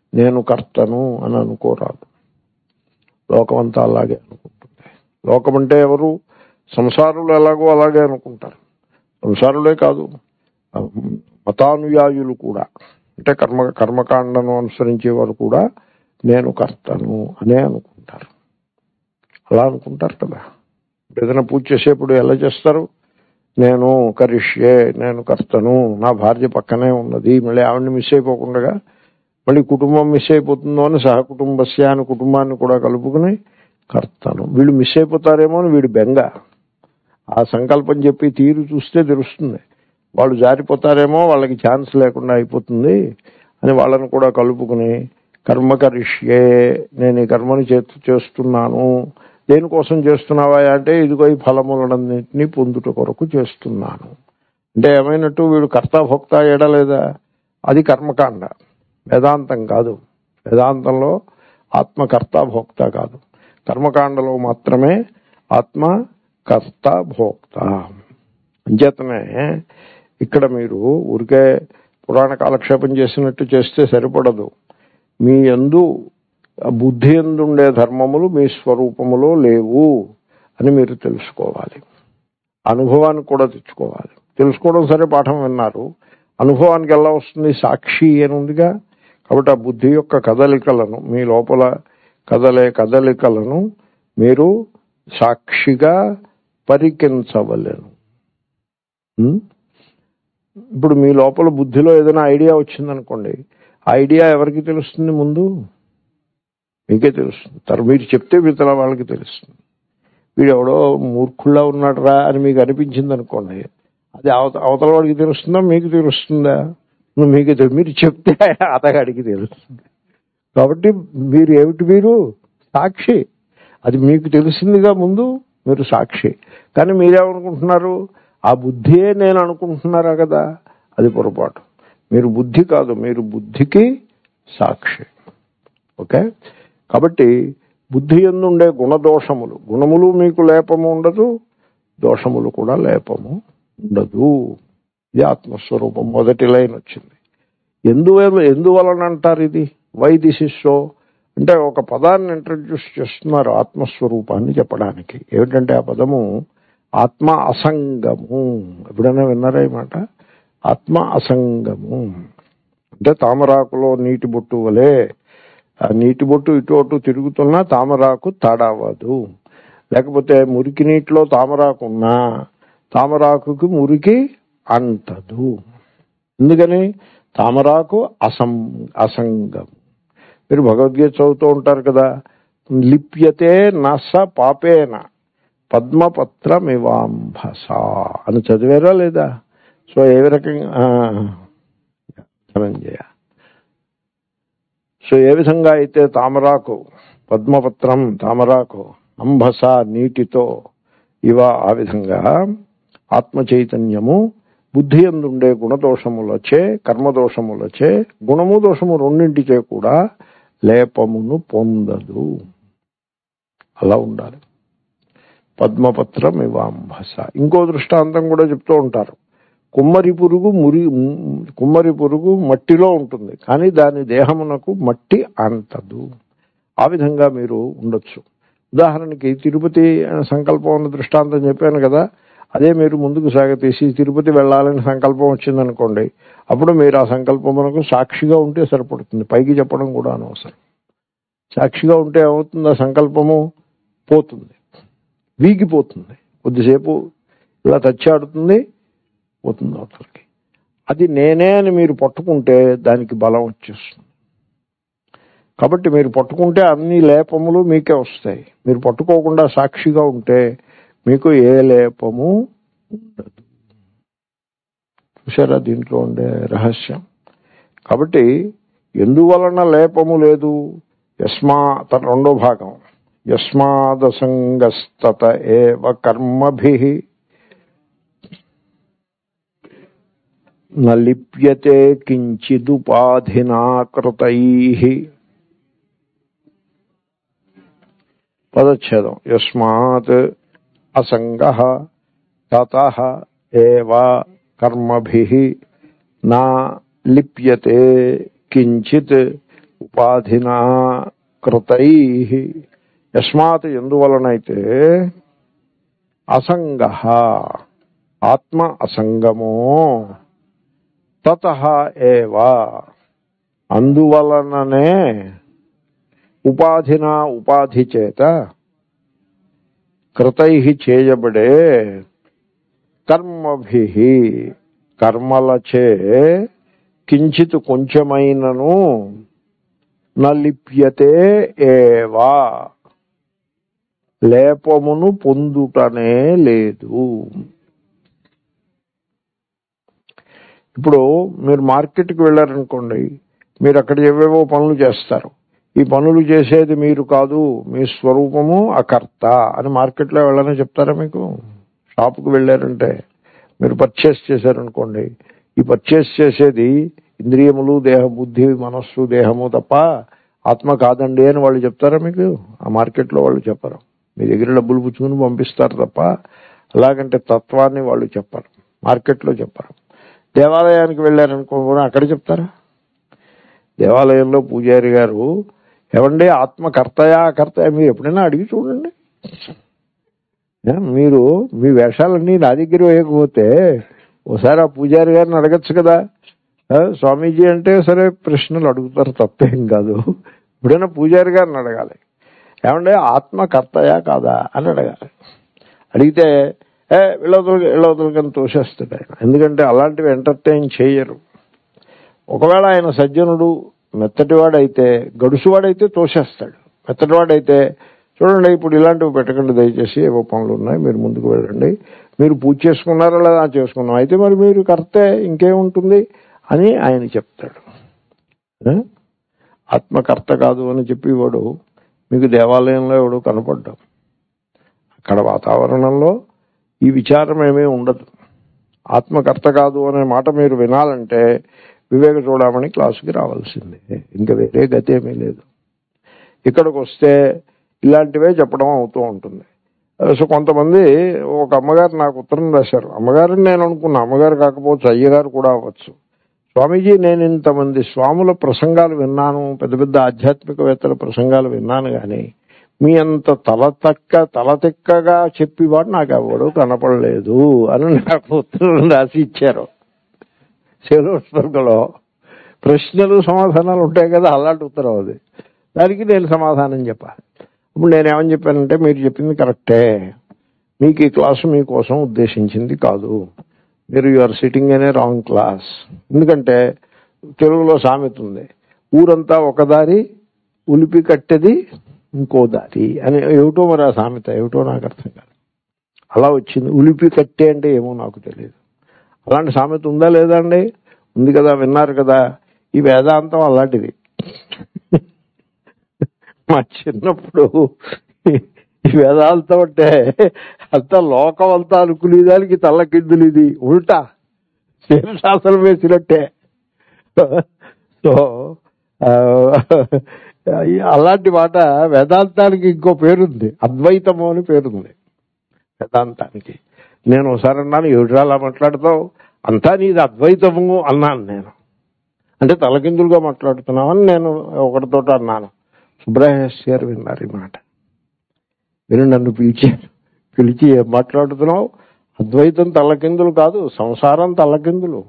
Speaker 1: నేను కర్తను అని అనుకోరాదు లోకమంతా అలాగే అనుకుంటుంది లోకం అంటే ఎవరు సంసారులు ఎలాగో అలాగే అనుకుంటారు సంసారులే కాదు ఆ, మతానుయాయులు కూడా అంటే కర్మ కర్మకాండను అనుసరించే వారు కూడా నేను కర్తను అనే అనుకుంటారు అలా అనుకుంటారు కదా ఏదైనా పూజ చేసేప్పుడు ఎలా చేస్తారు నేను కరిష్యే నేను కర్తను నా భార్య పక్కనే ఉన్నది మళ్ళీ ఆవిడని మిస్ అయిపోకుండా మళ్ళీ కుటుంబం మిస్ అయిపోతుందో అని సహకుటుంబస్య అని కుటుంబాన్ని కూడా కలుపుకుని కర్తను వీళ్ళు మిస్ అయిపోతారేమో అని వీడు బెంగ ఆ సంకల్పం చెప్పి తీరు చూస్తే తెలుస్తుంది వాళ్ళు జారిపోతారేమో వాళ్ళకి ఛాన్స్ లేకుండా అయిపోతుంది అని వాళ్ళని కూడా కలుపుకుని కర్మ కరిష్యే నేను ఈ కర్మని చేస్తూ చేస్తున్నాను దేనికోసం చేస్తున్నావా అంటే ఇదిగో ఈ ఫలములన్నింటినీ పొందుట కొరకు చేస్తున్నాను అంటే ఏమైనట్టు వీడు కర్తాభోక్త ఏడలేదా అది కర్మకాండ వేదాంతం కాదు వేదాంతంలో ఆత్మ కర్త భోక్త కాదు కర్మకాండలో మాత్రమే ఆత్మ కర్త భోక్త అంచేతనే ఇక్కడ మీరు ఊరికే పురాణ కాలక్షేపం చేసినట్టు చేస్తే సరిపడదు మీ యందు ఆ బుద్ధి ఎందుండే ధర్మములు మీ స్వరూపములో లేవు అని మీరు తెలుసుకోవాలి అనుభవానికి కూడా తెచ్చుకోవాలి తెలుసుకోవడం సరే పాఠం విన్నారు అనుభవానికి ఎలా వస్తుంది సాక్షి అని ఉందిగా కాబట్టి ఆ బుద్ధి యొక్క కదలికలను మీ లోపల కదలే కదలికలను మీరు సాక్షిగా పరికించవలేను ఉం? ఇప్పుడు మీ లోపల బుద్ధిలో ఏదైనా ఐడియా వచ్చిందనుకోండి ఆ ఐడియా ఎవరికి తెలుస్తుంది ముందు మీకే తెలుస్తుంది తర్వాత మీరు చెప్తే మిగతా వాళ్ళకి తెలుస్తుంది వీడు ఎవడో మూర్ఖుల్లా ఉన్నాడు రా అని మీకు అనిపించింది అనుకోండి అది అవత అవతల వాడికి తెలుస్తుందా మీకు తెలుస్తుందా నువ్వు మీకు తెలు- మీరు చెప్తే అతగాడికి తెలుస్తుంది కాబట్టి మీరు ఏమిటి మీరు సాక్షి అది మీకు తెలిసిందిగా ముందు మీరు సాక్షి కానీ మీరేమనుకుంటున్నారు ఆ బుద్ధియే నేను అనుకుంటున్నారా కదా అది పొరపాటు మీరు బుద్ధి కాదు మీరు బుద్ధికి సాక్షి ఓకే కాబట్టి బుద్ధి ఎందుండే గుణదోషములు గుణములు మీకు లేపము ఉండదు దోషములు కూడా లేపము ఉండదు ఇది ఆత్మస్వరూపం మొదటి లైన్ వచ్చింది ఎందువల్ల ఎందువలన అంటారు ఇది వై దిస్ ఇస్ సో అంటే ఒక పదాన్ని ఇంట్రడ్యూస్ చేస్తున్నారు ఆత్మస్వరూపాన్ని చెప్పడానికి ఏమిటంటే ఆ పదము ఆత్మ అసంగము ఎప్పుడైనా విన్నారా ఈ మాట ఆత్మ అసంగము అంటే తామరాకులో నీటి బొట్టు వలె ఆ నీటి బొట్టు ఇటు అటు తిరుగుతున్నా తామరాకు తడవదు లేకపోతే మురికి నీటిలో తామరాకు ఉన్నా తామరాకుకి మురికి అంటదు ఎందుకని తామరాకు అసం అసంగం మీరు భగవద్గీత చదువుతూ ఉంటారు కదా లిప్యతే నస పాపేన పద్మపత్రమివాంభస అని చదివారా లేదా సో ఏ రకంగా ఆ, ధనంజయ సో ఏ విధంగా అయితే తామరాకు పద్మపత్రం తామరాకు అంబస నీటితో ఇవ ఆ విధంగా ఆత్మ చైతన్యము బుద్ధి ఎందుండే గుణదోషములచే కర్మదోషములచే గుణము దోషము రెండింటిచే కూడా లేపమును పొందదు అలా ఉండాలి పద్మపత్రం ఇవాంభస ఇంకో దృష్టాంతం కూడా చెప్తూ ఉంటారు కుమ్మరి పురుగు మురి కుమ్మరి పురుగు మట్టిలో ఉంటుంది కానీ దాని దేహమునకు మట్టి అంటదు ఆ విధంగా మీరు ఉండొచ్చు ఉదాహరణకి తిరుపతి సంకల్పం ఉన్న దృష్టాంతం చెప్పాను కదా అదే మీరు ముందుకు సాగతీసి తిరుపతి వెళ్ళాలని సంకల్పం వచ్చిందనుకోండి అప్పుడు మీరు ఆ సంకల్పమునకు సాక్షిగా ఉంటే సరిపడుతుంది పైకి చెప్పడం కూడా అనవసరం సాక్షిగా ఉంటే ఏమవుతుంది ఆ సంకల్పము పోతుంది వీగిపోతుంది కొద్దిసేపు ఇలా తచ్చాడుతుంది పోతుంది అవతలకి అది నేనే అని మీరు పట్టుకుంటే దానికి బలం వచ్చేస్తుంది కాబట్టి మీరు పట్టుకుంటే అన్ని లేపములు మీకే వస్తాయి మీరు పట్టుకోకుండా సాక్షిగా ఉంటే మీకు ఏ లేపము ఉండదు చూసారా దీంట్లో ఉండే రహస్యం కాబట్టి ఎందువలన లేపము లేదు యస్మా తన రెండో భాగం యస్మాదసంగస్తత ఏవ కర్మభి నలిప్యతే కించిదుపాధినా కృతై పదచ్ఛేదం యస్మాత్ అసంగ తత ఏవ కర్మభి నా లిప్యతే కించిత్ ఉపాధినా కృతై యస్మాత్ ఎందువలనైతే అసంగ ఆత్మ అసంగమో తత ఏవా అందువలననే ఉపాధినా ఉపాధి చేత కృతై చేయబడే కర్మభి కర్మలచే కించిత్ కొంచెమైనను నలిప్యతే ఏవా లేపమును పొందుటనే లేదు ఇప్పుడు మీరు మార్కెట్కి వెళ్ళారనుకోండి మీరు అక్కడ ఏవేవో పనులు చేస్తారు ఈ పనులు చేసేది మీరు కాదు మీ స్వరూపము అకర్త అని మార్కెట్లో వెళ్ళని చెప్తారా మీకు షాపుకి వెళ్ళారంటే మీరు పర్చేస్ చేశారనుకోండి ఈ పర్చేస్ చేసేది ఇంద్రియములు దేహ బుద్ధి మనస్సు దేహము తప్ప ఆత్మ కాదండి అని వాళ్ళు చెప్తారా మీకు ఆ మార్కెట్లో వాళ్ళు చెప్పరు మీ దగ్గర డబ్బులు పుచ్చుకుని పంపిస్తారు తప్ప అలాగంటే తత్వాన్ని వాళ్ళు చెప్పరు మార్కెట్లో చెప్పరు దేవాలయానికి వెళ్ళారనుకో కూడా అక్కడ చెప్తారా దేవాలయంలో పూజారి గారు ఏమండి ఆత్మ కర్తయా అకర్తయా మీరు ఎప్పుడైనా అడిగి చూడండి ఏ, మీరు మీ వేషాలన్నీ నా దగ్గర వేయకపోతే ఒకసారి ఆ పూజారి గారిని అడగచ్చు కదా ఆ, స్వామీజీ అంటే సరే ప్రశ్నలు అడుగుతారు తప్పేం కాదు ఎప్పుడైనా పూజారి గారిని అడగాలి ఏమంటే ఆత్మ కర్తయా కాదా అని అడగాలి అడిగితే ఏ వెళ్ళవతలకి వెళ్ళవతలకని తోసేస్తాడు ఆయన ఎందుకంటే అలాంటివి ఎంటర్టైన్ చేయరు ఒకవేళ ఆయన సజ్జనుడు మెత్తటివాడైతే గడుసువాడైతే తోసేస్తాడు మెత్తటివాడైతే చూడండి ఇప్పుడు ఇలాంటివి పెట్టకండి దయచేసి ఏవో పనులు ఉన్నాయి మీరు ముందుకు వెళ్ళండి మీరు పూజ చేసుకున్నారా లేదా "ఆ, చేసుకున్నాం అయితే మరి మీరు కరెక్టే ఇంకేముంటుంది అని ఆయన చెప్తాడు ఏ? ఆత్మకర్త కాదు అని చెప్పి వాడు మీకు దేవాలయంలో ఎవడు కనపడ్డాం అక్కడ వాతావరణంలో ఈ విచారం ఏమీ ఉండదు ఆత్మకర్త కాదు అనే మాట మీరు వినాలంటే వివేక చూడమని క్లాసుకి రావాల్సిందే ఇంకా వేరే గతి ఏమీ లేదు ఇక్కడికి వస్తే ఇలాంటివే చెప్పడం అవుతూ ఉంటుంది సో కొంతమంది ఒక అమ్మగారు నాకు ఉత్తరం రాశారు అమ్మగారిని నేను అనుకున్నా అమ్మగారు కాకపోవచ్చు అయ్యగారు కూడా అవ్వచ్చు స్వామీజీ నేను ఇంతమంది స్వాముల ప్రసంగాలు విన్నాను పెద్ద పెద్ద ఆధ్యాత్మికవేత్తల ప్రసంగాలు విన్నాను కానీ మీ అంత తలతక్క తలతిక్కగా చెప్పేవాడు నాకు ఎవడు కనపడలేదు అని నాకు ఉత్తరం రాసి ఇచ్చారు శివస్వర్గలో ప్రశ్నలు సమాధానాలు ఉంటాయి కదా అలాంటి ఉత్తరం అది దానికి నేను సమాధానం చెప్పాలి ఇప్పుడు నేను ఏమని చెప్పానంటే మీరు చెప్పింది కరెక్టే మీకు ఈ క్లాసు మీకోసం ఉద్దేశించింది కాదు మీరు యూఆర్ సిట్టింగ్ అనే రాంగ్ క్లాస్ ఎందుకంటే తెలుగులో సామెత ఉంది ఊరంతా ఒక దారి ఉలిపి కట్టేది ఇంకో దారి అని ఏమిటో మరి ఆ సామెత ఏమిటో నాకు అర్థం కాదు అలా వచ్చింది ఉలిపి కట్టే అంటే ఏమో నాకు తెలియదు అలాంటి సామెత ఉందా లేదా అండి ఉంది కదా విన్నారు కదా ఈ వేదాంతం అలాంటిది మా చిన్నప్పుడు ఈ వేదాంతం అంటే అంత లోకం అంతా అనుకునేదానికి తల్లకిద్దులు ఇది ఉల్టా శీర్షాసనం వేసినట్టే సో ఆ, అలాంటి మాట వేదాంతానికి ఇంకో పేరుంది అద్వైతము అని పేరుంది వేదాంతానికి నేను ఒకసారి అన్నాను ఏమిట్రా అలా మాట్లాడతావు అంతా నీది అద్వైతము అన్నాను నేను అంటే తలకిందులుగా మాట్లాడుతున్నామని నేను ఒకటితో అన్నాను సుబ్రహ్మణ్య గారు విన్నారు ఈ మాట మీరు నన్ను పిలిచారు పిలిచి ఏం మాట్లాడుతున్నావు అద్వైతం తల్లకిందులు కాదు సంసారం తల్లకిందులు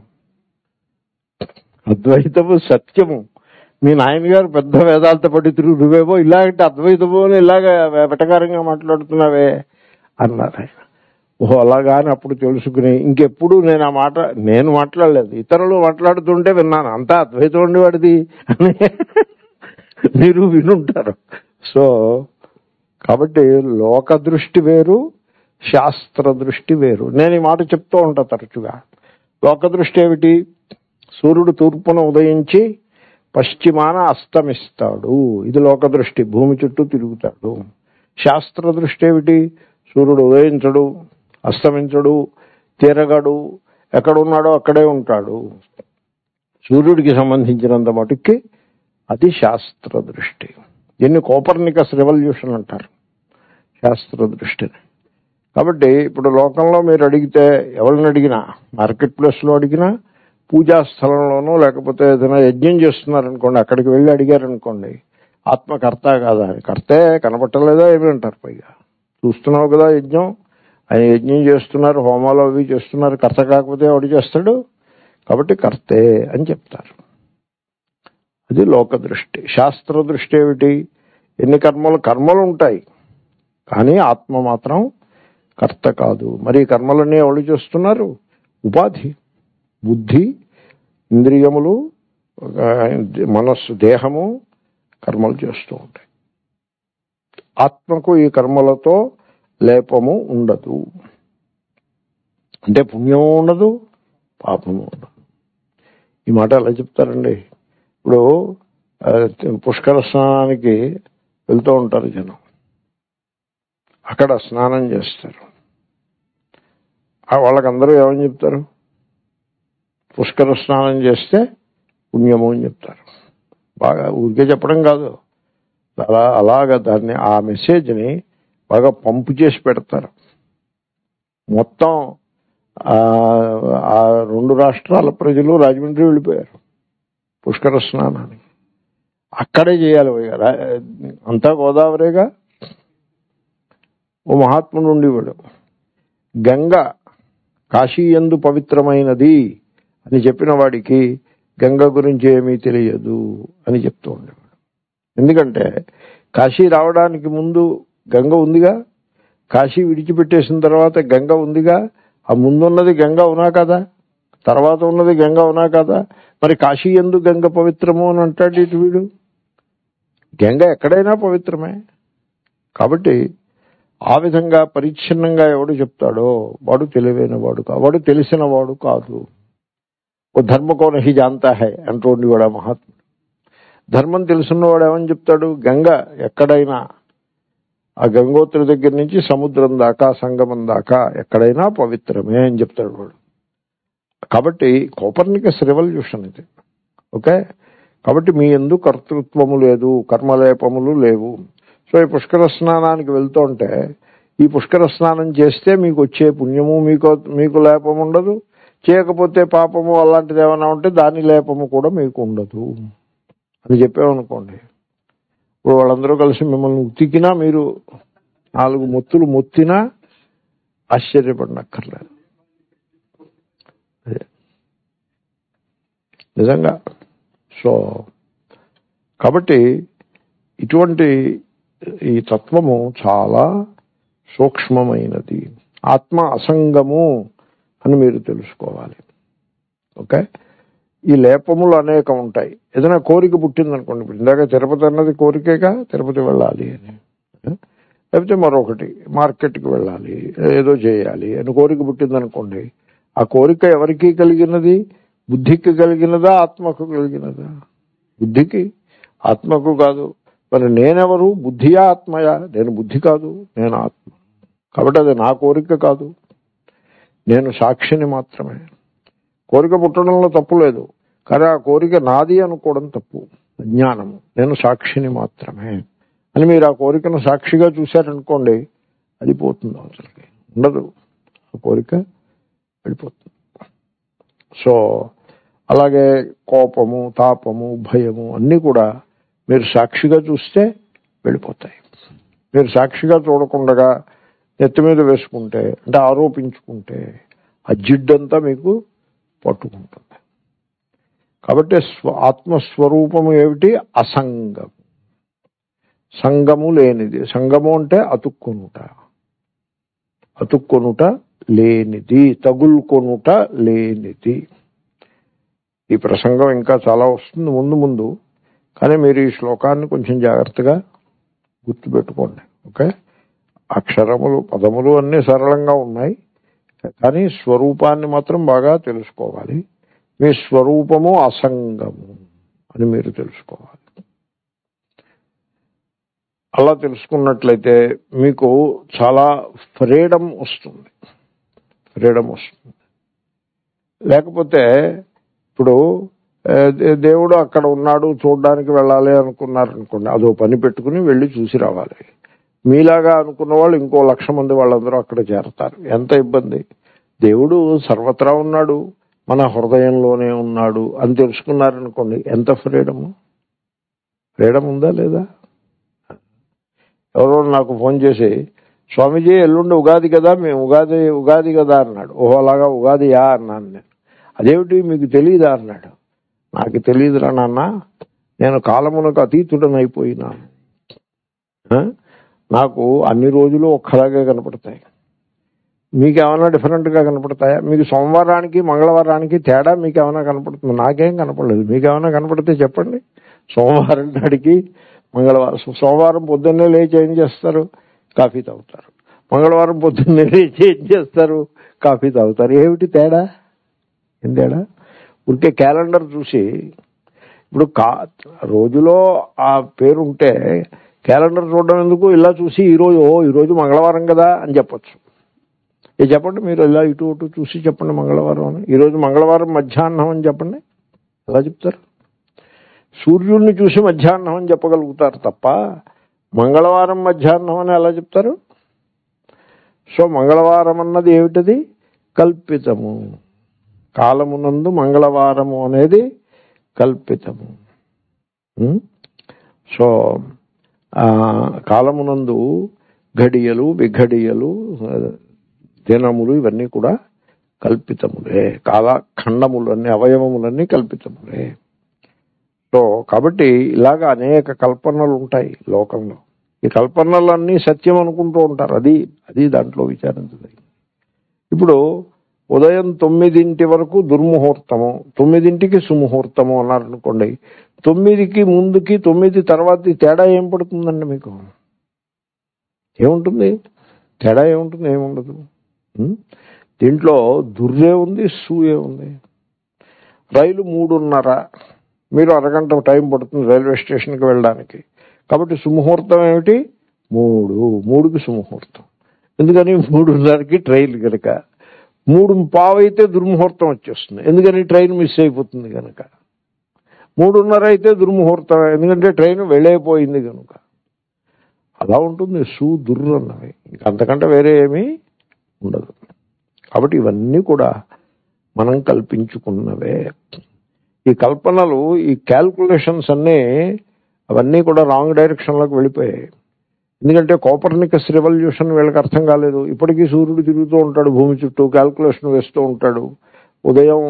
Speaker 1: అద్వైతము సత్యము మీ నాయనగారు పెద్ద వేదాంత పండితులు నువ్వేమో ఇలాగంటే అద్వైతము అని ఇలాగ వెటకారంగా మాట్లాడుతున్నావే అన్నారు ఆయన ఓహో అలాగా అని అప్పుడు తెలుసుకుని ఇంకెప్పుడు నేను ఆ మాట నేను మాట్లాడలేదు ఇతరులు మాట్లాడుతుంటే విన్నాను అంతా అద్వైతం ఉండేవాడిది అని మీరు వినుంటారు సో కాబట్టి లోక దృష్టి వేరు శాస్త్ర దృష్టి వేరు నేను ఈ మాట చెప్తూ ఉంటా తరచుగా లోక దృష్టి ఏమిటి సూర్యుడు తూర్పున ఉదయించి పశ్చిమాన అస్తమిస్తాడు ఇది లోక దృష్టి భూమి చుట్టూ తిరుగుతాడు శాస్త్ర దృష్టి ఏమిటి సూర్యుడు ఉదయించడు అస్తమించడు తిరగడు ఎక్కడున్నాడో అక్కడే ఉంటాడు సూర్యుడికి సంబంధించినంత మటుక్కి అది శాస్త్ర దృష్టి దీన్ని కోపర్నికస్ రెవల్యూషన్ అంటారు శాస్త్ర దృష్టిని కాబట్టి ఇప్పుడు లోకంలో మీరు అడిగితే ఎవరిని అడిగినా మార్కెట్ ప్లేస్లో అడిగినా పూజా స్థలంలోనో లేకపోతే ఏదైనా యజ్ఞం చేస్తున్నారనుకోండి అక్కడికి వెళ్ళి అడిగారనుకోండి ఆత్మ కర్త కాదా అని కర్తే కనపట్టలేదా ఏమి అంటారు పైగా చూస్తున్నావు కదా యజ్ఞం ఆయన యజ్ఞం చేస్తున్నారు హోమాలు అవి చేస్తున్నారు కర్త కాకపోతే ఎవడు చేస్తాడు కాబట్టి కర్తే అని చెప్తారు అది లోక దృష్టి శాస్త్ర దృష్టి ఏమిటి ఎన్ని కర్మలు కర్మలు ఉంటాయి కానీ ఆత్మ మాత్రం కర్త కాదు మరి ఈ కర్మలన్నీ ఎవరు చేస్తున్నారు ఉపాధి బుద్ధి ఇంద్రియములు ఆ, మనస్సు దేహము కర్మలు చేస్తూ ఉంటాయి ఆత్మకు ఈ కర్మలతో లేపము ఉండదు అంటే పుణ్యము ఉండదు పాపము ఉండదు ఈ మాట ఎలా చెప్తారండి ఇప్పుడు ఆ, పుష్కర స్నానానికి వెళ్తూ ఉంటారు జనం అక్కడ స్నానం చేస్తారు ఆ వాళ్ళకందరూ ఏమని చెప్తారు పుష్కర స్నానం చేస్తే పుణ్యము అని చెప్తారు బాగా ఊరికే చెప్పడం కాదు అలా అలాగా దాన్ని ఆ మెసేజ్ని బాగా పంపు చేసి పెడతారు మొత్తం ఆ ఆ రెండు రాష్ట్రాల ప్రజలు రాజమండ్రి వెళ్ళిపోయారు పుష్కర స్నానానికి అక్కడే చేయాలి పోయి. రా- అంతా గోదావరిగా ఓ మహాత్ముడు ఉండేవాడు గంగ కాశీ ఎందు పవిత్రమైనది అని చెప్పిన వాడికి గంగ గురించి ఏమీ తెలియదు అని చెప్తూ ఉండేవాడు ఎందుకంటే కాశీ రావడానికి ముందు గంగ ఉందిగా కాశీ విడిచిపెట్టేసిన తర్వాత గంగ ఉందిగా ఆ ముందున్నది గంగ అవునా కదా తర్వాత ఉన్నది గంగ అవునా కదా మరి కాశీ ఎందు గంగ పవిత్రము అని అంటాడు ఇటు వీడు గంగ ఎక్కడైనా పవిత్రమే కాబట్టి ఆ విధంగా పరిచ్ఛిన్నంగా ఎవడు చెప్తాడో వాడు తెలివైన వాడు కాదు వాడు తెలిసిన వాడు కాదు ఓ ధర్మకోన హి జాంతా హై అంటోండి వాడు ఆ మహాత్ముడు ధర్మం తెలుసున్నవాడు ఏమని చెప్తాడు గంగ ఎక్కడైనా ఆ గంగోత్రి దగ్గర నుంచి సముద్రం దాకా సంగమం దాకా ఎక్కడైనా పవిత్రమే అని చెప్తాడు వాడు కాబట్టి కోపర్నికస్ రెవల్యూషన్ ఇది ఓకే కాబట్టి మీ ఎందు కర్తృత్వము లేదు కర్మలేపములు లేవు సో ఈ పుష్కర స్నానానికి వెళ్తుంటే ఈ పుష్కర స్నానం చేస్తే మీకు వచ్చే పుణ్యము మీకు మీకు లేపం ఉండదు చేయకపోతే పాపము అలాంటిది ఏమైనా ఉంటే దాని లేపము కూడా మీకు ఉండదు అని చెప్పామనుకోండి ఇప్పుడు వాళ్ళందరూ కలిసి మిమ్మల్ని ఉతికినా మీరు నాలుగు మొత్తులు మొత్తినా ఆశ్చర్యపడనక్కర్లేదు అదే. నిజంగా సో కాబట్టి ఇటువంటి ఈ తత్వము చాలా సూక్ష్మమైనది ఆత్మ అసంగము అని మీరు తెలుసుకోవాలి ఓకే ఈ లేపములు అనేకం ఉంటాయి ఏదైనా కోరిక పుట్టిందనుకోండి ఇప్పుడు ఇందాక తిరుపతి అన్నది కోరికేగా తిరుపతి వెళ్ళాలి అని లేకపోతే మరొకటి మార్కెట్కి వెళ్ళాలి ఏదో చేయాలి అని కోరిక పుట్టిందనుకోండి ఆ కోరిక ఎవరికి కలిగినది బుద్ధికి కలిగినదా ఆత్మకు కలిగినదా బుద్ధికి ఆత్మకు కాదు మరి నేనెవరు బుద్ధియా ఆత్మయా నేను బుద్ధి కాదు నేను ఆత్మ కాబట్టి అది నా కోరిక కాదు నేను సాక్షిని మాత్రమే కోరిక పుట్టడంలో తప్పు లేదు కానీ ఆ కోరిక నాది అనుకోవడం తప్పు జ్ఞానము నేను సాక్షిని మాత్రమే అని మీరు ఆ కోరికను సాక్షిగా చూశారనుకోండి అది పోతుంది అవసరం ఉండదు ఆ కోరిక వెళ్ళిపోతుంది సో అలాగే కోపము తాపము భయము అన్నీ కూడా మీరు సాక్షిగా చూస్తే వెళ్ళిపోతాయి మీరు సాక్షిగా చూడకుండా నెత్తి మీద వేసుకుంటే అంటే ఆరోపించుకుంటే ఆ జిడ్డంతా మీకు పట్టుకుంటుంది కాబట్టి స్వ ఆత్మస్వరూపము ఏమిటి అసంగము సంగము లేనిది సంగము అంటే అతుక్కొనుట అతుక్కొనుట లేనిది తగులుకొనుట లేనిది ఈ ప్రసంగం ఇంకా చాలా వస్తుంది ముందు ముందు కానీ మీరు ఈ శ్లోకాన్ని కొంచెం జాగ్రత్తగా గుర్తుపెట్టుకోండి ఓకే అక్షరములు పదములు అన్నీ సరళంగా ఉన్నాయి కానీ స్వరూపాన్ని మాత్రం బాగా తెలుసుకోవాలి మీ స్వరూపము అసంగము అని మీరు తెలుసుకోవాలి అలా తెలుసుకున్నట్లయితే మీకు చాలా ఫ్రీడమ్ వస్తుంది ఫ్రీడమ్ వస్తుంది లేకపోతే ఇప్పుడు ఆ, దే- దేవుడు అక్కడ ఉన్నాడు చూడడానికి వెళ్ళాలి అనుకున్నారు అనుకోండి అదో పని పెట్టుకుని వెళ్ళి చూసి రావాలి మీలాగా అనుకున్న వాళ్ళు ఇంకో లక్ష మంది వాళ్ళందరూ అక్కడ చేరతారు ఎంత ఇబ్బంది దేవుడు సర్వత్రా ఉన్నాడు మన హృదయంలోనే ఉన్నాడు అని తెలుసుకున్నారనుకోండి ఎంత ఫ్రీడము ఫ్రీడమ్ ఉందా లేదా ఎవరో నాకు ఫోన్ చేసి స్వామీజీ ఎల్లుండి ఉగాది కదా మేము ఉగాది ఉగాది కదా అన్నాడు ఓహో అలాగా ఉగాదియా అన్నాను నేను అదేమిటి మీకు తెలియదా అన్నాడు నాకు తెలియదురా నాన్న నేను కాలమునకు అతీతుడని అయిపోయినాను ఆ? నాకు అన్ని రోజులు ఒక్కలాగే కనపడతాయి మీకు ఏమైనా డిఫరెంట్గా కనపడతాయా మీకు సోమవారానికి మంగళవారానికి తేడా మీకు ఏమైనా కనపడుతుంది నాకేం కనపడలేదు మీకు ఏమైనా కనపడితే చెప్పండి సోమవారం నాడికి మంగళవారం సోమవారం పొద్దున్నే లేచి ఏం చేస్తారు కాఫీ తాగుతారు మంగళవారం పొద్దున్నే లేచి ఏం చేస్తారు కాఫీ తాగుతారు ఏమిటి తేడా ఏం తేడా ఉంటే క్యాలెండర్ చూసి ఇప్పుడు కా రోజులో ఆ పేరు ఉంటే క్యాలెండర్ చూడడం ఎందుకు ఇలా చూసి ఈరోజు ఓ ఈరోజు మంగళవారం కదా అని చెప్పొచ్చు ఏ చెప్పండి మీరు ఇలా ఇటు అటు చూసి చెప్పండి మంగళవారం అని ఈరోజు మంగళవారం మధ్యాహ్నం అని చెప్పండి ఎలా చెప్తారు సూర్యుడిని చూసి మధ్యాహ్నం అని చెప్పగలుగుతారు తప్ప మంగళవారం మధ్యాహ్నం అని ఎలా చెప్తారు సో మంగళవారం అన్నది ఏమిటది కల్పితము కాలమునందు మంగళవారము అనేది కల్పితము ఉం? సో ఆ, కాలమునందు ఘడియలు విఘడియలు ఆ, దినములు ఇవన్నీ కూడా కల్పితములే కాల ఖండములన్నీ అవయవములన్నీ కల్పితములే సో కాబట్టి ఇలాగ అనేక కల్పనలు ఉంటాయి లోకంలో ఈ కల్పనలన్నీ సత్యం అనుకుంటూ ఉంటారు అది అది దాంట్లో విచారించదు ఇప్పుడు ఉదయం తొమ్మిదింటి వరకు దుర్ముహూర్తము తొమ్మిదింటికి సుముహూర్తము అన్నారు అనుకోండి తొమ్మిదికి ముందుకి తొమ్మిది తర్వాత తేడా ఏం పడుతుందండి మీకు ఏముంటుంది తేడా ఏముంటుంది ఏముండదు ఉం? దీంట్లో దుర్రే ఉంది సూయే ఉంది రైలు మూడున్నర మీరు అరగంట టైం పడుతుంది రైల్వే స్టేషన్కి వెళ్ళడానికి కాబట్టి సుముహూర్తం ఏమిటి మూడు మూడుకి సుముహూర్తం ఎందుకని మూడున్నరకి ట్రైన్ కనుక మూడు పావు అయితే దుర్ముహూర్తం వచ్చేస్తుంది ఎందుకని ట్రైన్ మిస్ అయిపోతుంది కనుక మూడున్నర అయితే దుర్ముహూర్తం ఎందుకంటే ట్రైన్ వెళ్ళైపోయింది కనుక అలా ఉంటుంది సు దుర్రు అన్నవి ఇంకా అంతకంటే వేరే ఏమీ ఉండదు కాబట్టి ఇవన్నీ కూడా మనం కల్పించుకున్నవే ఈ కల్పనలు ఈ క్యాల్కులేషన్స్ అన్నీ అవన్నీ కూడా రాంగ్ డైరెక్షన్లోకి వెళ్ళిపోయాయి ఎందుకంటే కోపర్నికస్ రెవల్యూషన్ వీళ్ళకి అర్థం కాలేదు ఇప్పటికీ సూర్యుడు తిరుగుతూ ఉంటాడు భూమి చుట్టూ క్యాల్కులేషన్ వేస్తూ ఉంటాడు ఉదయం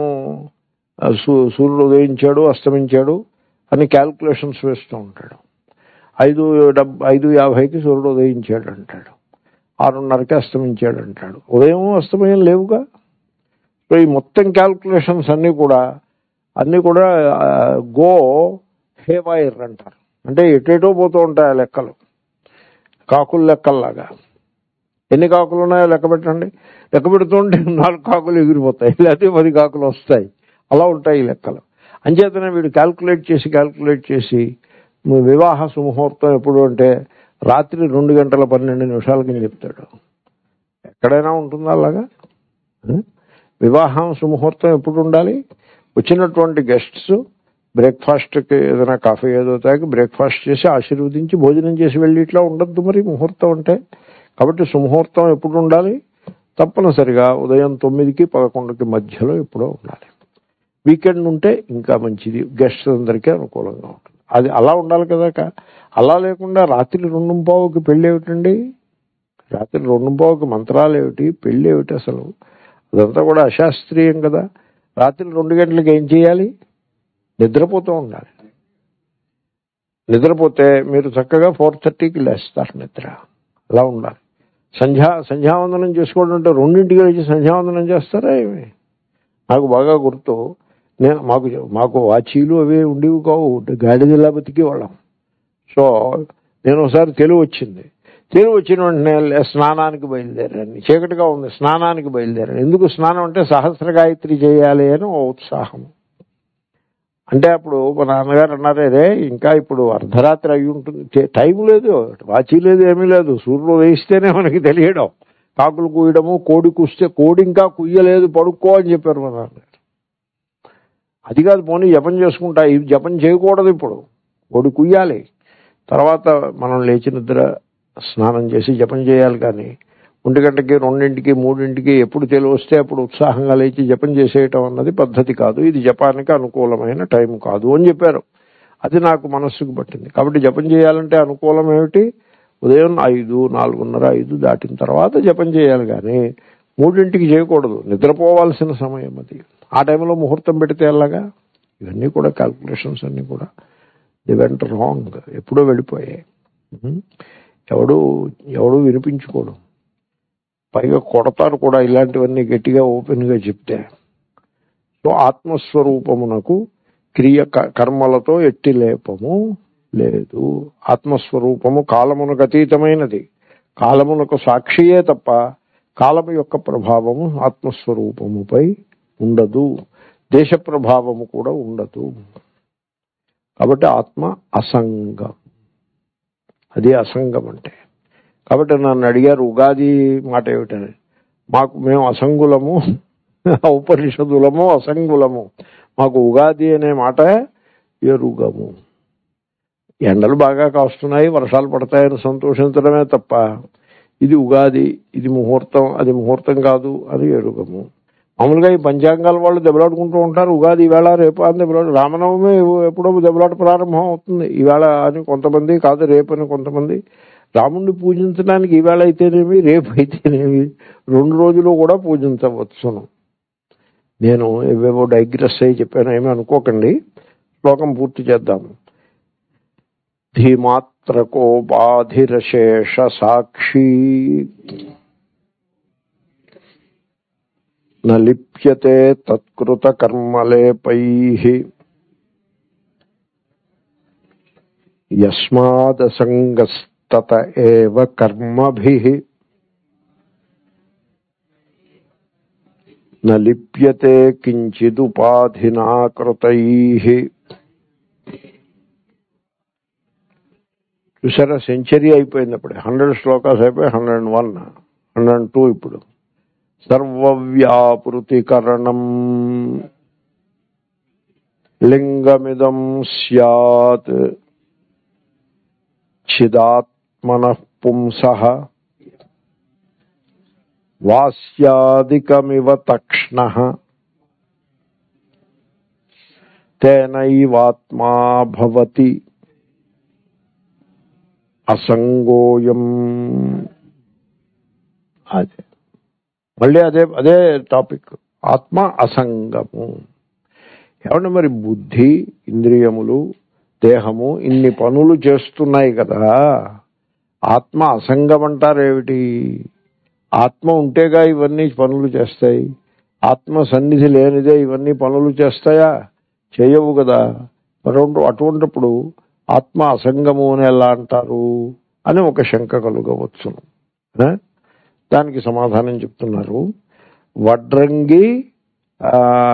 Speaker 1: ఆ, సూ- సూర్యుడు ఉదయించాడు అస్తమించాడు అని క్యాల్కులేషన్స్ వేస్తూ ఉంటాడు ఐదు డబ్ ఐదు యాభైకి సూర్యుడు ఉదయించాడు అంటాడు ఆరున్నరకి అస్తమించాడు అంటాడు ఉదయం అస్తమయం లేవుగా సో ఈ మొత్తం క్యాల్కులేషన్స్ అన్నీ కూడా అన్నీ కూడా గో హేవాయర్ అంటారు అంటే ఎటేటో పోతూ ఉంటాయి ఆ లెక్కలు కాకులు లెక్కల్లాగా ఎన్ని కాకులు ఉన్నాయో లెక్క పెట్టండి లెక్క పెడుతుంటే నాలుగు కాకులు ఎగిరిపోతాయి లేకపోతే పది కాకులు వస్తాయి అలా ఉంటాయి ఈ లెక్కలు అంచేతనే వీడు క్యాల్కులేట్ చేసి క్యాల్కులేట్ చేసి మీ వివాహ సుముహూర్తం ఎప్పుడు అంటే రాత్రి రెండు గంటల పన్నెండు నిమిషాలకి చెప్తాడు ఎక్కడైనా ఉంటుందా అలాగా ఆ? వివాహం సుముహూర్తం ఎప్పుడు ఉండాలి వచ్చినటువంటి గెస్ట్స్ బ్రేక్ఫాస్ట్కి ఏదైనా కాఫీ ఏదో తాగి బ్రేక్ఫాస్ట్ చేసి ఆశీర్వదించి భోజనం చేసి వెళ్ళి ఇట్లా ఉండద్దు మరి ముహూర్తం అంటే కాబట్టి సుముహూర్తం ఎప్పుడు ఉండాలి తప్పనిసరిగా ఉదయం తొమ్మిదికి పదకొండుకి మధ్యలో ఎప్పుడో ఉండాలి వీకెండ్ ఉంటే ఇంకా మంచిది గెస్ట్స్ అందరికీ అనుకూలంగా ఉంటుంది అది అలా ఉండాలి కదా కా- అలా లేకుండా రాత్రి రెండు పావుకి పెళ్ళి ఏమిటండి రాత్రి రెండు పావుకి మంత్రాలు ఏమిటి పెళ్ళి ఏమిటి అసలు అదంతా కూడా అశాస్త్రీయం కదా రాత్రి రెండు గంటలకు ఏం చేయాలి నిద్రపోతూ ఉండాలి నిద్రపోతే మీరు చక్కగా ఫోర్ థర్టీకి లేస్తారు నిద్ర అలా ఉండాలి సంధ్యా సంధ్యావందనం చేసుకోవడం అంటే రెండింటికి వచ్చి సంధ్యావందనం చేస్తారా ఏమి నాకు బాగా గుర్తు నేను మాకు మాకు వాచీలు అవి ఉండేవి కావు గాడిదలా బతికి వాళ్ళం సో నేను ఒకసారి తెలుగు వచ్చింది తెలుగు వచ్చిన వెంటనే లే- స్నానానికి బయలుదేరాను చీకటిగా ఉంది స్నానానికి బయలుదేరాను ఎందుకు స్నానం అంటే సహస్ర గాయత్రి చేయాలి అని ఓ ఉత్సాహం అంటే అప్పుడు మా నాన్నగారు అన్నారే రే ఇంకా ఇప్పుడు అర్ధరాత్రి అయి ఉంటుంది టే- టైం లేదు వాచి లేదు ఏమీ లేదు సూర్యుడు వేయిస్తేనే మనకి తెలియడం కాకులు కూయడము కోడి కూస్తే కోడి ఇంకా కుయ్యలేదు పడుకో అని చెప్పారు మా నాన్నగారు అది కాదు పోనీ జపం చేసుకుంటా ఇది జపం చేయకూడదు ఇప్పుడు కోడి కుయ్యాలి తర్వాత మనం లేచి నిద్ర స్నానం చేసి జపం చేయాలి కానీ ఒంటి గంటకి రెండింటికి మూడింటికి ఎప్పుడు తెలివి వస్తే అప్పుడు ఉత్సాహంగా లేచి జపం చేసేయటం అన్నది పద్ధతి కాదు ఇది జపానికి అనుకూలమైన టైం కాదు అని చెప్పారు అది నాకు మనస్సుకు పట్టింది కాబట్టి జపం చేయాలంటే అనుకూలం ఏమిటి ఉదయం ఐదు నాలుగున్నర ఐదు దాటిన తర్వాత జపం చేయాలి కానీ మూడింటికి చేయకూడదు నిద్రపోవాల్సిన సమయం అది ఆ టైంలో ముహూర్తం పెడితే ఎలాగా ఇవన్నీ కూడా క్యాల్కులేషన్స్ అన్నీ కూడా ది వెంట రాంగ్ ఎప్పుడో వెళ్ళిపోయాయి ఉహు. ఎవడు ఎవడు వినిపించుకోడు పైగా కొడతారు కూడా ఇలాంటివన్నీ గట్టిగా ఓపెన్గా చెప్తే సో ఆత్మస్వరూపమునకు క్రియ క- కర్మలతో ఎట్టి లేపము లేదు ఆత్మస్వరూపము కాలమునకు అతీతమైనది కాలమునకు సాక్షియే తప్ప కాలము యొక్క ప్రభావము ఆత్మస్వరూపముపై ఉండదు దేశ ప్రభావము కూడా ఉండదు కాబట్టి ఆత్మ అసంగం అది అసంగం అంటే కాబట్టి నన్ను అడిగారు ఉగాది మాట ఏమిటని మాకు మేము అసంగులము ఔపనిషదులము అసంగులము మాకు ఉగాది అనే మాట ఎరుగము ఎండలు బాగా కాస్తున్నాయి వర్షాలు పడతాయని సంతోషించడమే తప్ప ఇది ఉగాది ఇది ముహూర్తం అది ముహూర్తం కాదు అని ఎరుగము మామూలుగా ఈ పంచాంగాల వాళ్ళు దెబ్బలాడుకుంటూ ఉంటారు ఉగాది ఈవేళ రేపు అని దెబ్బలాడు రామనవమి ఎప్పుడో దెబ్బలాట ప్రారంభం అవుతుంది ఈవేళ అని కొంతమంది కాదు రేపు అని కొంతమంది రాముణ్ణి పూజించడానికి ఈవేళ అయితేనేమి రేపు అయితేనేమి రెండు రోజులు కూడా పూజించవచ్చును నేను ఏవేవో డైగ్రెస్ అయ్యి చెప్పాను ఏమీ అనుకోకండి శ్లోకం పూర్తి చేద్దాము ధీమాత్రకోపాధిరశేష సాక్షి న లిప్యతే తత్కృత కర్మలేపై యస్మాదసంగస్తత ఏవ కర్మభిః న లిప్యతే కించిదుపాధినా కృతైః చూసారా సెంచరీ అయిపోయింది అప్పుడు హండ్రెడ్ శ్లోకాస్ అయిపోయి hundred and one hundred and two ఇప్పుడు సర్వవ్యాపృతికరణం లింగమిదం స్యాత్ చిదాత్మన పుంస వాస్యాదికమివ తక్ష్ణ తేనైవాత్మా భవతి అసంగోయం అదే మళ్ళీ అదే అదే టాపిక్ ఆత్మ అసంగము ఏమంటే మరి బుద్ధి ఇంద్రియములు దేహము ఇన్ని పనులు చేస్తున్నాయి కదా ఆత్మ అసంగం అంటారేమిటి ఆత్మ ఉంటేగా ఇవన్నీ పనులు చేస్తాయి ఆత్మ సన్నిధి లేనిదే ఇవన్నీ పనులు చేస్తాయా చేయవు కదా మరొకటి అటువంటిప్పుడు ఆత్మ అసంగము అని ఎలా అంటారు అని ఒక శంక కలుగవచ్చును ఆ? దానికి సమాధానం చెప్తున్నారు వడ్రంగి ఆ,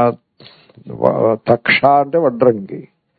Speaker 1: వ- తక్ష అంటే వడ్రంగి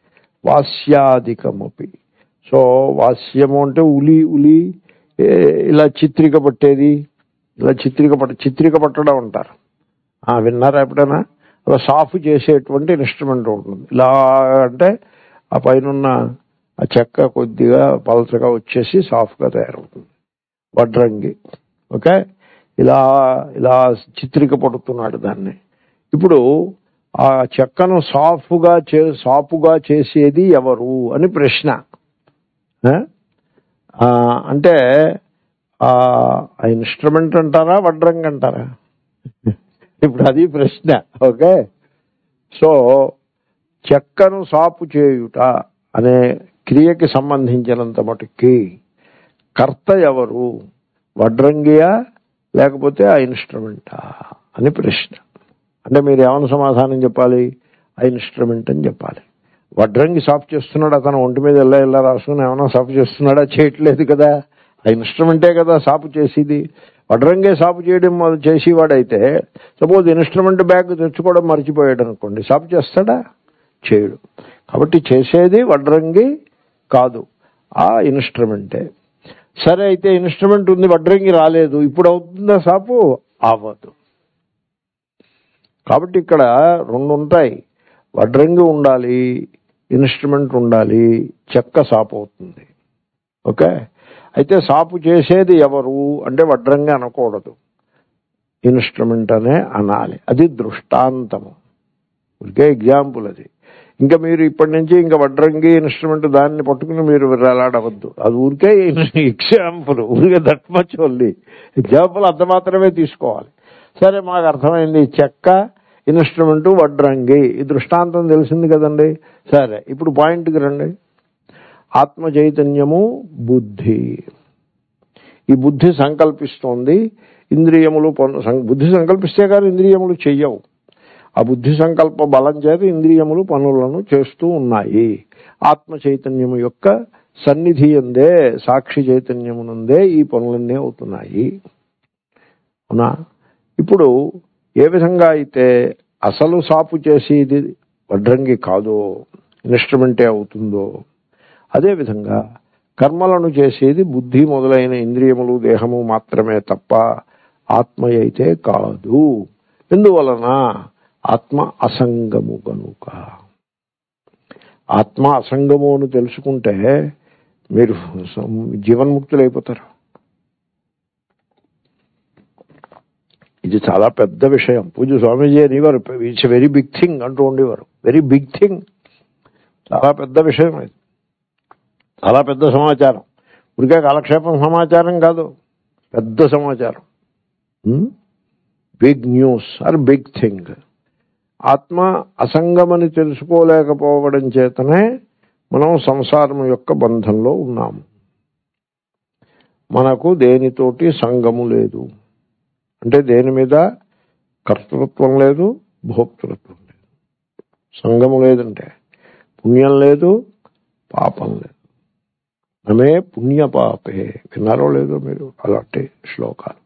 Speaker 1: వాస్యాధికమపి సో వాస్యము అంటే ఉలి ఉలి ఏ, ఇలా చిత్రిక పట్టేది ఇలా చిత్రిక పట్ట చిత్రిక పట్టడం అంటారు ఆ, విన్నారా ఎప్పుడైనా అలా సాఫ్ చేసేటువంటి ఇన్స్ట్రుమెంట్ ఉంటుంది ఇలా అంటే ఆ పైన ఆ చెక్క కొద్దిగా పలచగా వచ్చేసి సాఫ్ట్గా తయారవుతుంది వడ్రంగి ఓకే ఇలా ఇలా చిత్రిక పడుతున్నాడు దాన్ని ఇప్పుడు ఆ చెక్కను సాఫ్గా చే సాఫ్గా చేసేది ఎవరు అని ప్రశ్న ఆ? ఆ, అంటే ఆ ఇన్స్ట్రుమెంట్ అంటారా వడ్రంగి అంటారా ఇప్పుడు అది ప్రశ్న ఓకే సో చెక్కను సాపు చేయుట అనే క్రియకి సంబంధించినంత మటుకి కర్త ఎవరు వడ్రంగియా లేకపోతే ఆ ఇన్స్ట్రుమెంటా అని ప్రశ్న అంటే మీరు ఏమైనా సమాధానం చెప్పాలి ఆ ఇన్స్ట్రుమెంట్ అని చెప్పాలి వడ్రంగి సాఫ్ చేస్తున్నాడు అతను ఒంటి మీద ఎలా ఎలా రాసుకుని ఏమైనా సాఫ్ చేస్తున్నాడా చేయట్లేదు కదా ఆ ఇన్స్ట్రుమెంటే కదా సాపు చేసేది వడ్రంగే సాపు చేయడం మొదలు చేసేవాడైతే సపోజ్ ఇన్స్ట్రుమెంట్ బ్యాగ్ తెచ్చుకోవడం మర్చిపోయాడు అనుకోండి సాపు చేస్తాడా చేయడు కాబట్టి చేసేది వడ్రంగి కాదు ఆ ఇన్స్ట్రుమెంటే సరే అయితే ఇన్స్ట్రుమెంట్ ఉంది వడ్రంగి రాలేదు ఇప్పుడు అవుతుందా సాపు అవ్వదు కాబట్టి ఇక్కడ రెండు ఉంటాయి వడ్రంగి ఉండాలి ఇన్స్ట్రుమెంట్ ఉండాలి చెక్క సాపు అవుతుంది ఓకే అయితే సాపు చేసేది ఎవరు అంటే వడ్రంగి అనకూడదు ఇన్స్ట్రుమెంట్ అనే అనాలి అది దృష్టాంతము ఇంకే ఎగ్జాంపుల్ అది ఇంకా మీరు ఇప్పటి నుంచి ఇంకా వడ్రంగి ఇన్స్ట్రుమెంట్ దాన్ని పట్టుకుని మీరు వెళ్ళాడవద్దు అది ఊరికే ఎగ్జాంపుల్ ఊరికే దట్ మచ్ ఓన్లీ ఎగ్జాంపుల్ అంత మాత్రమే తీసుకోవాలి సరే మాకు అర్థమైంది చెక్క ఇన్స్ట్రుమెంట్ వడ్రంగి ఈ దృష్టాంతం తెలిసింది కదండి సరే ఇప్పుడు పాయింట్కి రండి ఆత్మ చైతన్యము బుద్ధి ఈ బుద్ధి సంకల్పిస్తోంది ఇంద్రియములు పను సం- బుద్ధి సంకల్పిస్తే కానీ ఇంద్రియములు చెయ్యవు ఆ బుద్ధి సంకల్ప బలం చేత ఇంద్రియములు పనులను చేస్తూ ఉన్నాయి ఆత్మ చైతన్యము యొక్క సన్నిధి ఎందే సాక్షి చైతన్యమునందే ఈ పనులన్నీ అవుతున్నాయి అవునా ఇప్పుడు ఏ విధంగా అయితే అసలు సాపు చేసేది వడ్రంగి కాదో ఇన్స్ట్రుమెంటే అవుతుందో అదేవిధంగా కర్మలను చేసేది బుద్ధి మొదలైన ఇంద్రియములు దేహము మాత్రమే తప్ప ఆత్మ అయితే కాదు ఎందువలన ఆత్మ అసంగము గనుక ఆత్మ అసంగము అని తెలుసుకుంటే మీరు సం- జీవన్ముక్తులైపోతారు ఇది చాలా పెద్ద విషయం పూజ స్వామీజీ అనేవారు ఇట్స్ వెరీ బిగ్ థింగ్ అంటూ ఉండేవారు వెరీ బిగ్ థింగ్ చాలా పెద్ద విషయం ఇది చాలా పెద్ద సమాచారం ఉరికే కాలక్షేపం సమాచారం కాదు పెద్ద సమాచారం big news or big thing ఆత్మ అసంగమని తెలుసుకోలేకపోవడం చేతనే మనం సంసారం యొక్క బంధంలో ఉన్నాము మనకు దేనితోటి సంగము లేదు అంటే దేని మీద కర్తృత్వం లేదు భోక్తృత్వం లేదు సంగము లేదంటే పుణ్యం లేదు పాపం లేదు నమే పుణ్యపాపే విన్నారో లేదో మీరు అలాంటి శ్లోకాలు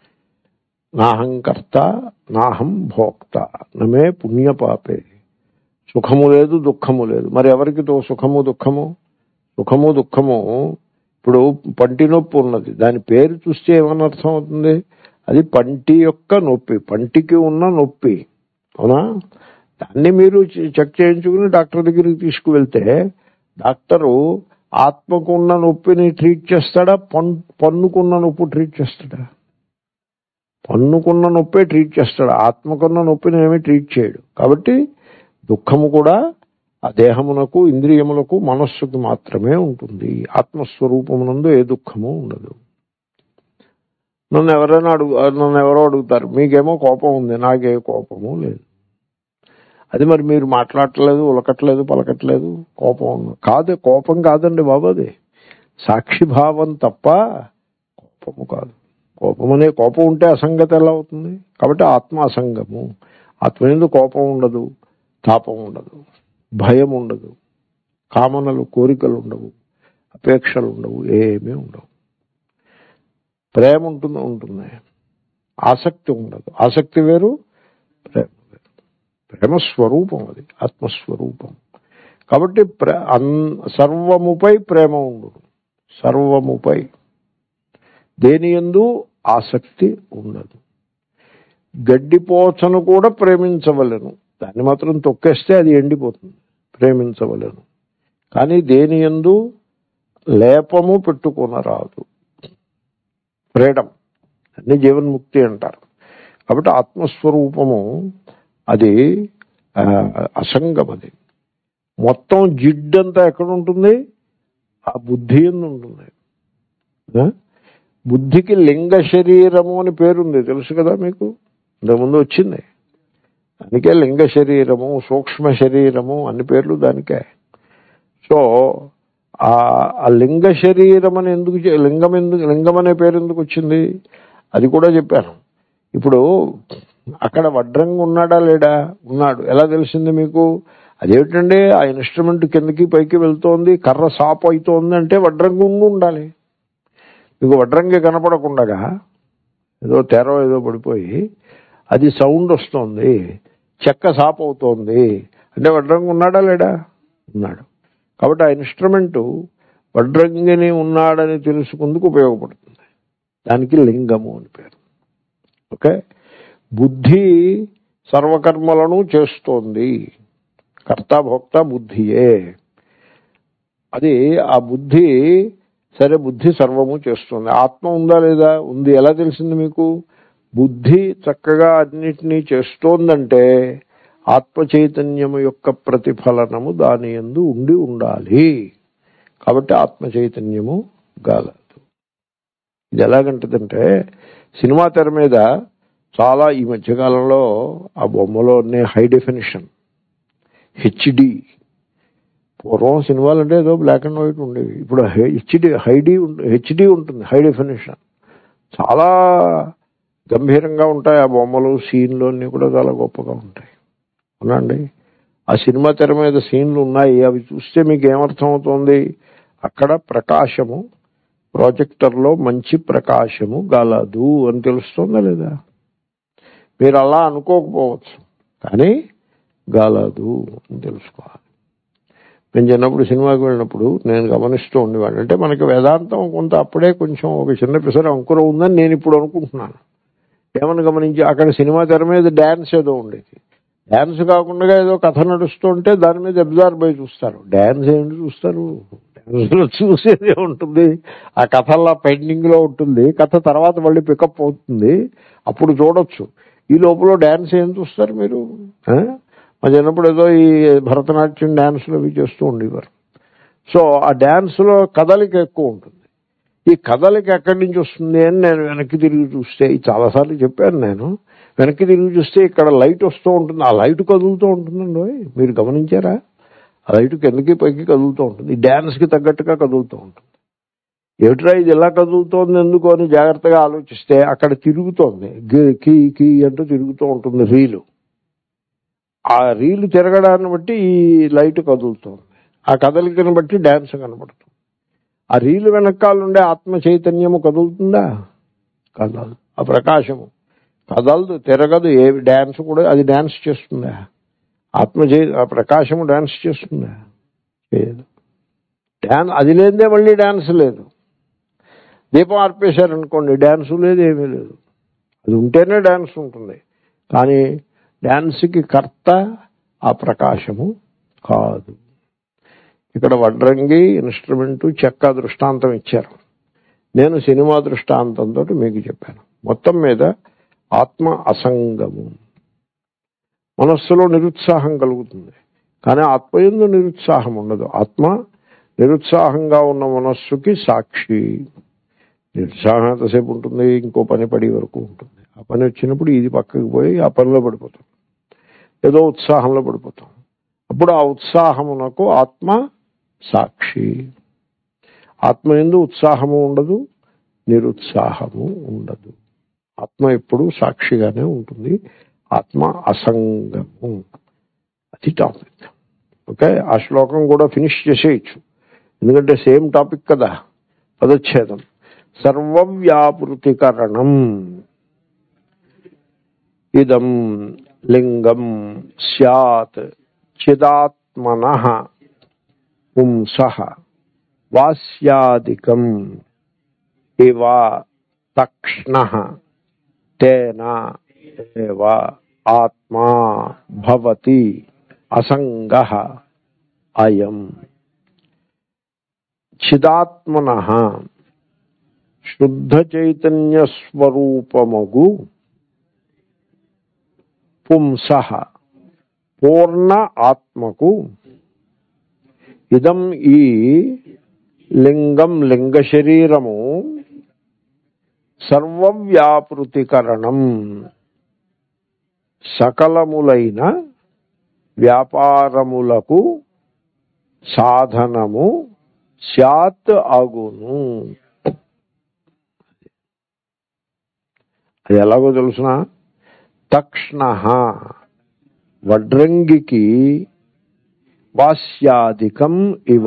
Speaker 1: నాహం కర్త నాహం భోక్త నమే పుణ్యపాపే సుఖము లేదు దుఃఖము లేదు మరి ఎవరికి తో సుఖము దుఃఖము సుఖము దుఃఖము ఇప్పుడు పంటి నొప్పి ఉన్నది దాని పేరు చూస్తే ఏమని అర్థం అవుతుంది అది పంటి యొక్క నొప్పి పంటికి ఉన్న నొప్పి అవునా దాన్ని మీరు చె- చెక్ చేయించుకుని డాక్టర్ దగ్గరికి తీసుకువెళ్తే డాక్టరు ఆత్మకున్న నొప్పిని ట్రీట్ చేస్తాడా పన్ పన్నుకున్న నొప్పి ట్రీట్ చేస్తాడా పన్నుకున్న నొప్పే ట్రీట్ చేస్తాడు ఆత్మకున్న నొప్పిని ఏమీ ట్రీట్ చేయడు కాబట్టి దుఃఖము కూడా ఆ దేహమునకు ఇంద్రియములకు మనస్సుకు మాత్రమే ఉంటుంది ఆత్మస్వరూపమునందు ఏ దుఃఖము ఉండదు నన్ను ఎవరైనా అడుగు నన్ను ఎవరో అడుగుతారు మీకేమో కోపం ఉంది నాకే కోపము లేదు అది మరి మీరు మాట్లాడట్లేదు ఉలకట్లేదు పలకట్లేదు కోపం ఉంది కాదు కోపం కాదండి బాబు అది సాక్షిభావం తప్ప కోపము కాదు కోపం అనే కోపం ఉంటే అసంగతి ఎలా అవుతుంది కాబట్టి ఆత్మ అసంగము ఆత్మ ఎందు కోపం ఉండదు తాపం ఉండదు భయం ఉండదు కామనలు కోరికలు ఉండవు అపేక్షలు ఉండవు ఏమీ ఉండవు ప్రేమ ఉంటుంది ఉంటుంది ఆసక్తి ఉండదు ఆసక్తి వేరు ప్రేమ వేరు ప్రేమ స్వరూపం అది ఆత్మస్వరూపం కాబట్టి ప్ర అన్ సర్వముపై ప్రేమ ఉండదు సర్వముపై దేని ఎందు ఆసక్తి ఉండదు గడ్డిపోచను కూడా ప్రేమించవలను దాన్ని మాత్రం తొక్కేస్తే అది ఎండిపోతుంది ప్రేమించవలను కానీ దేని ఎందు లేపము పెట్టుకొనరాదు ఫ్రీడమ్ అన్ని జీవన్ముక్తి అంటారు కాబట్టి ఆత్మస్వరూపము అది ఆ, అసంగం అది మొత్తం జిడ్డంతా ఎక్కడ ఉంటుంది ఆ బుద్ధి ఎందు ఉంటుంది ఆ? బుద్ధికి లింగ శరీరము అని పేరుంది తెలుసు కదా మీకు ఇంతకుముందు వచ్చింది దానికే లింగ శరీరము సూక్ష్మ శరీరము అన్ని పేర్లు దానికే సో ఆ ఆ లింగ శరీరం అని ఎందుకు చే- లింగం ఎందుకు లింగం అనే పేరు ఎందుకు వచ్చింది అది కూడా చెప్పాను ఇప్పుడు అక్కడ వడ్రంగి ఉన్నాడా లేడా ఉన్నాడు ఎలా తెలిసింది మీకు అదేమిటండి ఆ ఇన్స్ట్రుమెంట్ కిందకి పైకి వెళ్తోంది కర్ర సాపు అవుతోంది అంటే వడ్రంగి ఉండి ఉండాలి మీకు వడ్రంగి కనపడకుండగా ఏదో తెర ఏదో పడిపోయి అది సౌండ్ వస్తుంది చెక్క సాప్ అవుతోంది అంటే వడ్రంగి ఉన్నాడా లేడా ఉన్నాడు కాబట్టి ఆ ఇన్స్ట్రుమెంట్ వడ్రంగిని ఉన్నాడని తెలుసుకుందుకు ఉపయోగపడుతుంది దానికి లింగము అని పేరు ఓకే బుద్ధి సర్వకర్మలను చేస్తోంది కర్త భోక్త బుద్ధియే అది ఆ బుద్ధి సరే బుద్ధి సర్వము చేస్తుంది ఆత్మ ఉందా లేదా ఉంది ఎలా తెలిసింది మీకు బుద్ధి చక్కగా అన్నిటినీ చేస్తోందంటే ఆత్మ చైతన్యము యొక్క ప్రతిఫలనము దాని ఎందు ఉండి ఉండాలి కాబట్టి ఆత్మ చైతన్యము గాలదు ఇది ఎలాగంటదంటే సినిమా తెర మీద చాలా ఈ మధ్యకాలంలో ఆ బొమ్మలో హై డెఫినేషన్ హెచ్డి పూర్వం సినిమాలు అంటే ఏదో బ్లాక్ అండ్ వైట్ ఉండేవి ఇప్పుడు హెచ్డి హైడి హెచ్డి ఉంటుంది హై డెఫినేషన్ చాలా గంభీరంగా ఉంటాయి ఆ బొమ్మలు సీన్లు అన్నీ కూడా చాలా గొప్పగా ఉంటాయి అవునండి ఆ సినిమా తెర మీద సీన్లు ఉన్నాయి అవి చూస్తే మీకు ఏమర్థం అవుతుంది అక్కడ ప్రకాశము ప్రాజెక్టర్లో మంచి ప్రకాశము గలదు అని తెలుస్తుందా లేదా మీరు అలా అనుకోకపోవచ్చు కానీ గలదు అని తెలుసుకోవాలి నేను చిన్నప్పుడు సినిమాకి వెళ్ళినప్పుడు నేను గమనిస్తూ ఉండేవాడిని అంటే మనకి వేదాంతం కొంత అప్పుడే కొంచెం ఒక చిన్న పిసర అంకురం ఉందని నేను ఇప్పుడు అనుకుంటున్నాను ఏమని గమనించి అక్కడ సినిమా తెర మీద డ్యాన్స్ ఏదో ఉండేది డ్యాన్స్ కాకుండా ఏదో కథ నడుస్తుంటే దాని మీద అబ్జర్వ్ అయి చూస్తారు డ్యాన్స్ ఏంటి చూస్తారు డ్యాన్స్లో చూసేది ఉంటుంది ఆ కథ అలా పెండింగ్ లో ఉంటుంది కథ తర్వాత మళ్ళీ పికప్ అవుతుంది అప్పుడు చూడొచ్చు ఈ లోపల డ్యాన్స్ ఏం చూస్తారు మీరు ఆ? మా చిన్నప్పుడు ఏదో ఈ భరతనాట్యం డ్యాన్స్లు అవి చేస్తూ ఉండేవారు సో ఆ డ్యాన్స్లో కదలిక ఎక్కువ ఉంటుంది ఈ కదలిక ఎక్కడి నుంచి వస్తుంది అని నేను వెనక్కి తిరిగి చూస్తే ఇది చాలాసార్లు చెప్పాను నేను వెనక్కి తిరిగి చూస్తే ఇక్కడ లైట్ వస్తూ ఉంటుంది ఆ లైట్ కదులుతూ ఉంటుందండి ఓయ్. మీరు గమనించారా ఆ లైట్ కిందకి పైకి కదులుతూ ఉంటుంది ఈ డ్యాన్స్కి తగ్గట్టుగా కదులుతూ ఉంటుంది ఏమిట్రా ఇది ఎలా కదులుతోంది ఎందుకు అని జాగ్రత్తగా ఆలోచిస్తే అక్కడ తిరుగుతోంది గి- కీ కీ అంటూ తిరుగుతూ ఉంటుంది రీలు ఆ రీలు తిరగడాన్ని బట్టి ఈ లైట్ కదులుతోంది ఆ కదలికను బట్టి డ్యాన్స్ కనబడుతుంది ఆ రీలు వెనకాలండే ఆత్మ చైతన్యము కదులుతుందా కదలదు ఆ ప్రకాశము కదలదు తిరగదు ఏ డ్యాన్స్ కూడా అది డ్యాన్స్ చేస్తుందా ఆత్మ చై ఆ ప్రకాశము డ్యాన్స్ చేస్తుందా చేయదు డ్యాన్స్ అది లేదే మళ్ళీ డ్యాన్స్ లేదు దీపం ఆర్పేశారనుకోండి డ్యాన్స్ లేదు ఏమీ లేదు అది ఉంటేనే డ్యాన్స్ ఉంటుంది కానీ డ్యాన్స్కి కర్త ఆ ప్రకాశము కాదు ఇక్కడ వడ్రంగి ఇన్స్ట్రుమెంటు చెక్క దృష్టాంతం ఇచ్చారు నేను సినిమా దృష్టాంతంతో మీకు చెప్పాను మొత్తం మీద ఆత్మ అసంగము మనస్సులో నిరుత్సాహం కలుగుతుంది కానీ ఆత్మయందు నిరుత్సాహం ఉండదు ఆత్మ నిరుత్సాహంగా ఉన్న మనస్సుకి సాక్షి నిరుత్సాహం ఎంతసేపు ఉంటుంది ఇంకో పని పడి వరకు ఉంటుంది ఆ పని వచ్చినప్పుడు ఇది పక్కకి పోయి ఆ పనిలో పడిపోతాం ఏదో ఉత్సాహంలో పడిపోతాం అప్పుడు ఆ ఉత్సాహమునకు ఆత్మ సాక్షి ఆత్మ ఎందు ఉత్సాహము ఉండదు నిరుత్సాహము ఉండదు ఆత్మ ఎప్పుడు సాక్షిగానే ఉంటుంది ఆత్మ అసంగము అది టాపిక్ ఓకే ఆ శ్లోకం కూడా ఫినిష్ చేసేయచ్చు ఎందుకంటే సేమ్ టాపిక్ కదా పదచ్ఛేదం సర్వవ్యాపృతికరణం ఇదం లింగం స్యాత్ చిదాత్మన పుంస వాస్యాదికం ఇవ తక్ష్ణ తేన ఏవ ఆత్మా భవతి అసంగ అయం చిదాత్మన శుద్ధ చైతన్య స్వరూపమగు పుంస పూర్ణ ఆత్మకు ఇదం ఈ లింగం లింగ శరీరము సర్వవ్యాపృతికరణం సకలములైన వ్యాపారములకు సాధనము శాత్ అగును అది ఎలాగో తెలుసిన తక్షణ వడ్రంగికి వాస్యాదికం ఇవ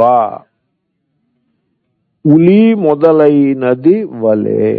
Speaker 1: ఉలి మొదలైనది వలే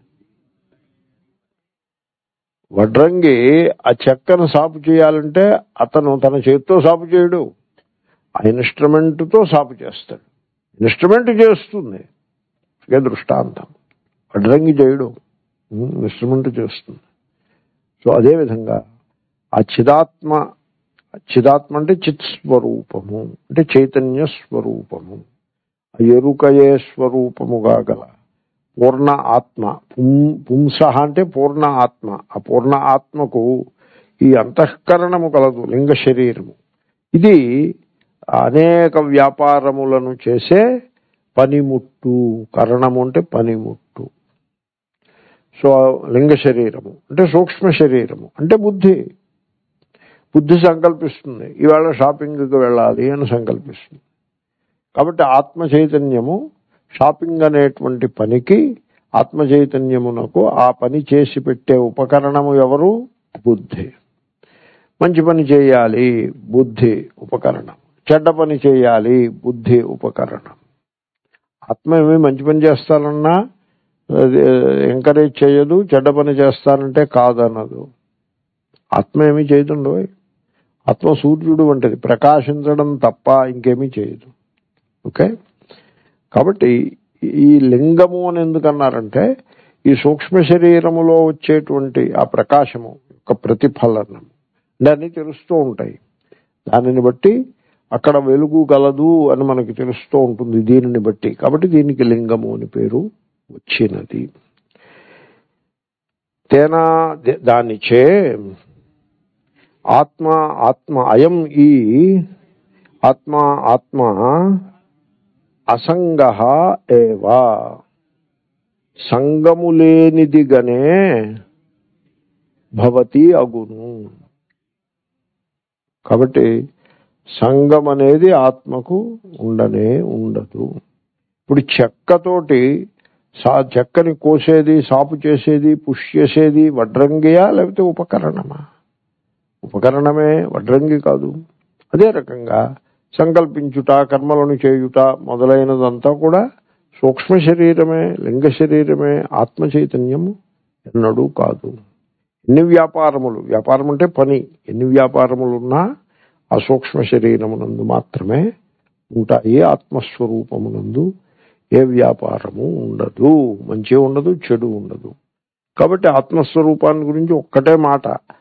Speaker 1: వడ్రంగి ఆ చెక్కను సాపు చేయాలంటే అతను తన చేతితో సాపు చేయడు ఆ ఇన్స్ట్రుమెంట్తో సాపు చేస్తాడు ఇన్స్ట్రుమెంట్ చేస్తుంది ఇదే దృష్టాంతం వడ్రంగి చేయడు ఉమ్, ఇన్స్ట్రుమెంట్ చేస్తుంది సో అదేవిధంగా ఆ చిదాత్మ చిదాత్మ అంటే చిత్ స్వరూపము అంటే చైతన్య స్వరూపము ఎరుకయే స్వరూపముగా గల పూర్ణ ఆత్మ పుం- పుంస అంటే పూర్ణ ఆత్మ ఆ పూర్ణ ఆత్మకు ఈ అంతఃకరణము కలదు లింగ శరీరము ఇది అనేక వ్యాపారములను చేసే పనిముట్టు కరణము అంటే పనిముట్టు సో లింగ శరీరము అంటే సూక్ష్మ శరీరము అంటే బుద్ధి బుద్ధి సంకల్పిస్తుంది ఇవాళ షాపింగ్కి వెళ్ళాలి అని సంకల్పిస్తుంది కాబట్టి ఆత్మ చైతన్యము షాపింగ్ అనేటువంటి పనికి ఆత్మ చైతన్యమునకు ఆ పని చేసి పెట్టే ఉపకరణము ఎవరు బుద్ధి మంచి పని చేయాలి బుద్ధి ఉపకరణం చెడ్డ పని చేయాలి బుద్ధి ఉపకరణం ఆత్మ ఏమి మంచి పని చేస్తానన్నా ఎంకరేజ్ చేయదు చెడ్డ పని చేస్తానంటే కాదనదు ఆత్మ ఏమీ చేయదుండో ఆత్మ సూర్యుడు వంటిది ప్రకాశించడం తప్ప ఇంకేమీ చేయదు ఓకే కాబట్టి ఈ లింగము అని ఎందుకన్నారంటే ఈ సూక్ష్మ శరీరములో వచ్చేటువంటి ఆ ప్రకాశము యొక్క ప్రతిఫలనం దాన్ని తెలుస్తూ ఉంటాయి దానిని బట్టి అక్కడ వెలుగు గలదు అని మనకి తెలుస్తూ ఉంటుంది దీనిని బట్టి కాబట్టి దీనికి లింగము అని పేరు వచ్చినది తేనా దే- దానిచే ఆత్మ ఆత్మ అయం ఈ ఆత్మ ఆత్మ అసంగ ఏవా సంగము లేనిదిగనే భవతి అగును కాబట్టి సంగం అనేది ఆత్మకు ఉండనే ఉండదు ఇప్పుడు చెక్కతోటి సా చెక్కని కోసేది సాపు చేసేది పుష్ చేసేది వడ్రంగియా లేకపోతే ఉపకరణమా ఉపకరణమే వడ్రంగి కాదు అదే రకంగా సంకల్పించుట కర్మలను చేయుట మొదలైనదంతా కూడా సూక్ష్మ శరీరమే లింగ శరీరమే ఆత్మ చైతన్యము ఎన్నడూ కాదు ఎన్ని వ్యాపారములు వ్యాపారం అంటే పని ఎన్ని వ్యాపారములున్నా ఆ సూక్ష్మ శరీరమునందు మాత్రమే ఉంటాయి ఆత్మస్వరూపమునందు ఏ వ్యాపారము ఉండదు మంచి ఉండదు చెడు ఉండదు కాబట్టి ఆత్మస్వరూపాన్ని గురించి ఒక్కటే మాట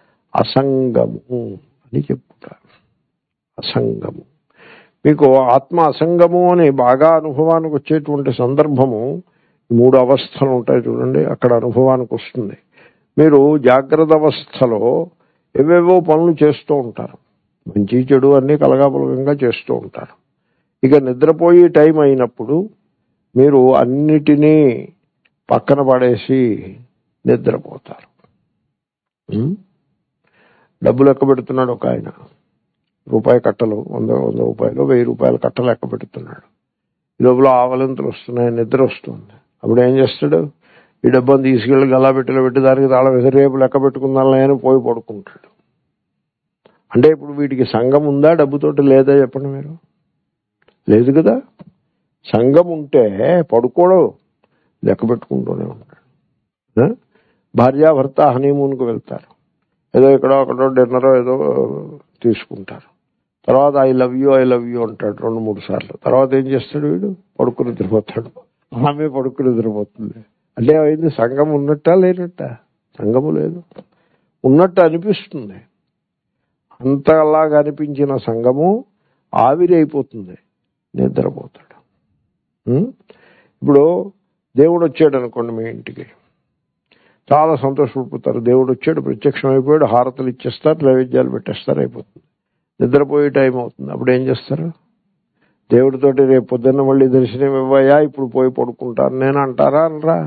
Speaker 1: అసంగము అని చెప్పుతారు అసంగము మీకు ఆత్మ అసంగము అని బాగా అనుభవానికి వచ్చేటువంటి సందర్భము ఈ మూడు అవస్థలు ఉంటాయి చూడండి అక్కడ అనుభవానికి వస్తుంది మీరు జాగ్రత్త అవస్థలో ఏవేవో పనులు చేస్తూ ఉంటారు మంచి చెడు అన్ని కలగాపులగంగా చేస్తూ ఉంటారు ఇక నిద్రపోయే టైం అయినప్పుడు మీరు అన్నిటినీ పక్కన పడేసి నిద్రపోతారు ఉం? డబ్బులు లెక్క పెడుతున్నాడు ఒక ఆయన రూపాయి కట్టలు వంద వంద రూపాయలు వెయ్యి రూపాయలు కట్టలు లెక్క పెడుతున్నాడు ఈ లోపల ఆవలింతలు వస్తున్నాయి నిద్ర వస్తుంది అప్పుడు ఏం చేస్తాడు ఈ డబ్బును తీసుకెళ్లి గల్లాబెట్టిలో పెట్టి దానికి తాళం వేసి రేపు లెక్క పెట్టుకుందాం అని పోయి పడుకుంటాడు అంటే ఇప్పుడు వీటికి సంఘం ఉందా డబ్బుతోటి లేదా చెప్పండి మీరు లేదు కదా సంఘం ఉంటే పడుకోడు లెక్క పెట్టుకుంటూనే ఉంటాడు ఆ? భార్యాభర్త హనీమూన్కి వెళ్తారు ఏదో ఎక్కడో అక్కడో డిన్నర్ ఏదో తీసుకుంటారు తర్వాత I love you I love you అంటాడు రెండు మూడు సార్లు తర్వాత ఏం చేస్తాడు వీడు పడుకుని నిద్రపోతాడు ఆమె పడుకుని నిద్రపోతుంది అంటే అయింది సంఘం ఉన్నట్టా లేనట్ట సంఘము లేదు ఉన్నట్టు అనిపిస్తుంది అంతలాగా అనిపించిన సంఘము ఆవిరి అయిపోతుంది నిద్రపోతాడు ఉం? ఇప్పుడు దేవుడు వచ్చాడు అనుకోండి మీ ఇంటికి చాలా సంతోషపడిపోతారు దేవుడు వచ్చాడు ప్రత్యక్షం అయిపోయాడు హారతలు ఇచ్చేస్తారు నైవేద్యాలు పెట్టేస్తారు అయిపోతుంది నిద్రపోయే టైం అవుతుంది అప్పుడు ఏం చేస్తారు దేవుడితోటి రేపు పొద్దున్న మళ్ళీ దర్శనం ఇవ్వయా ఇప్పుడు పోయి పడుకుంటాను నేను అంటారా అనరా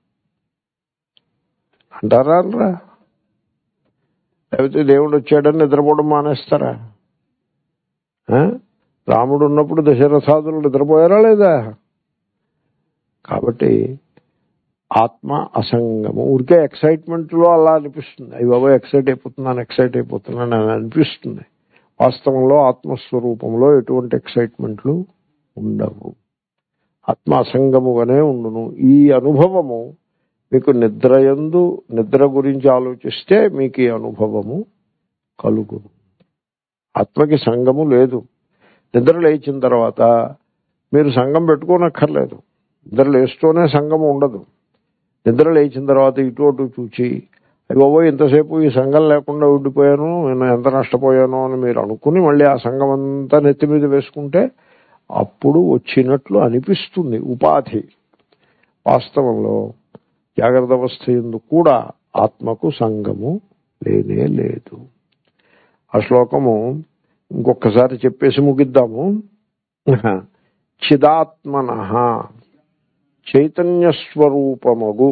Speaker 1: అంటారా అనరా లేకపోతే దేవుడు వచ్చాడని నిద్రపోవడం మానేస్తారా ఆ? రాముడు ఉన్నప్పుడు దశరథాదులు నిద్రపోయారా లేదా కాబట్టి ఆత్మ అసంగము ఊరికే ఎక్సైట్మెంట్ లో అలా అనిపిస్తుంది అవి బాబా ఎక్సైట్ అయిపోతున్నాను ఎక్సైట్ అయిపోతున్నాను అని అనిపిస్తుంది వాస్తవంలో ఆత్మస్వరూపంలో ఎటువంటి ఎక్సైట్మెంట్లు ఉండవు ఆత్మ అసంగముగానే ఉండును ఈ అనుభవము మీకు నిద్రయందు నిద్ర గురించి ఆలోచిస్తే మీకు ఈ అనుభవము కలుగును ఆత్మకి సంగము లేదు నిద్ర లేచిన తర్వాత మీరు సంఘం పెట్టుకోనక్కర్లేదు నిద్ర లేస్తూనే సంఘం ఉండదు నిద్ర లేచిన తర్వాత ఇటు అటు చూచి అయ్యి బాబోయ్ ఇంతసేపు ఈ సంఘం లేకుండా ఉండిపోయాను నేను ఎంత నష్టపోయాను అని మీరు అనుకుని మళ్ళీ ఆ సంఘం అంతా నెత్తి మీద వేసుకుంటే అప్పుడు వచ్చినట్లు అనిపిస్తుంది ఉపాధి వాస్తవంలో జాగ్రత్త అవస్థ ఎందు కూడా ఆత్మకు సంగము లేనే లేదు ఆ శ్లోకము ఇంకొకసారి చెప్పేసి ముగిద్దాము చిదాత్మన చైతన్య స్వరూపమగు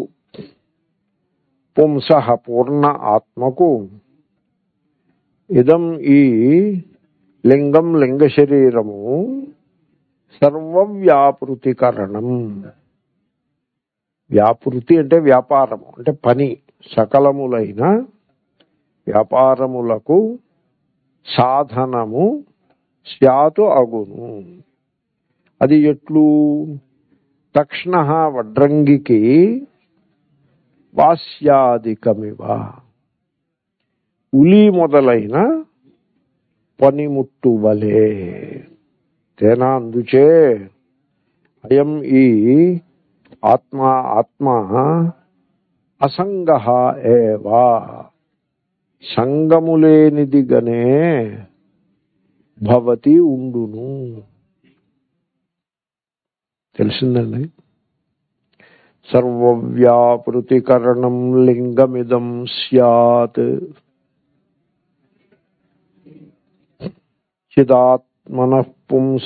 Speaker 1: పుంస పూర్ణ ఆత్మకు ఇదం ఈ లింగం లింగ శరీరము సర్వవ్యాపృతికరణం వ్యాపృతి అంటే వ్యాపారము అంటే పని సకలములైన వ్యాపారములకు సాధనము స్యాతు అగును అది ఎట్లు తక్షణ వడ్రంగికి వాస్యాదికమివ ఉలి మొదలైన పనిముట్టు వలే తేనా అందుచే అయం ఈ ఆత్మ ఆత్మ అసంగ ఏవా సంగములేనిదిగనే భవతి ఉండును తెలిసిందండి సర్వవ్యాపృతికరణం లింగమిదం సత్ చిదాత్మన పుంస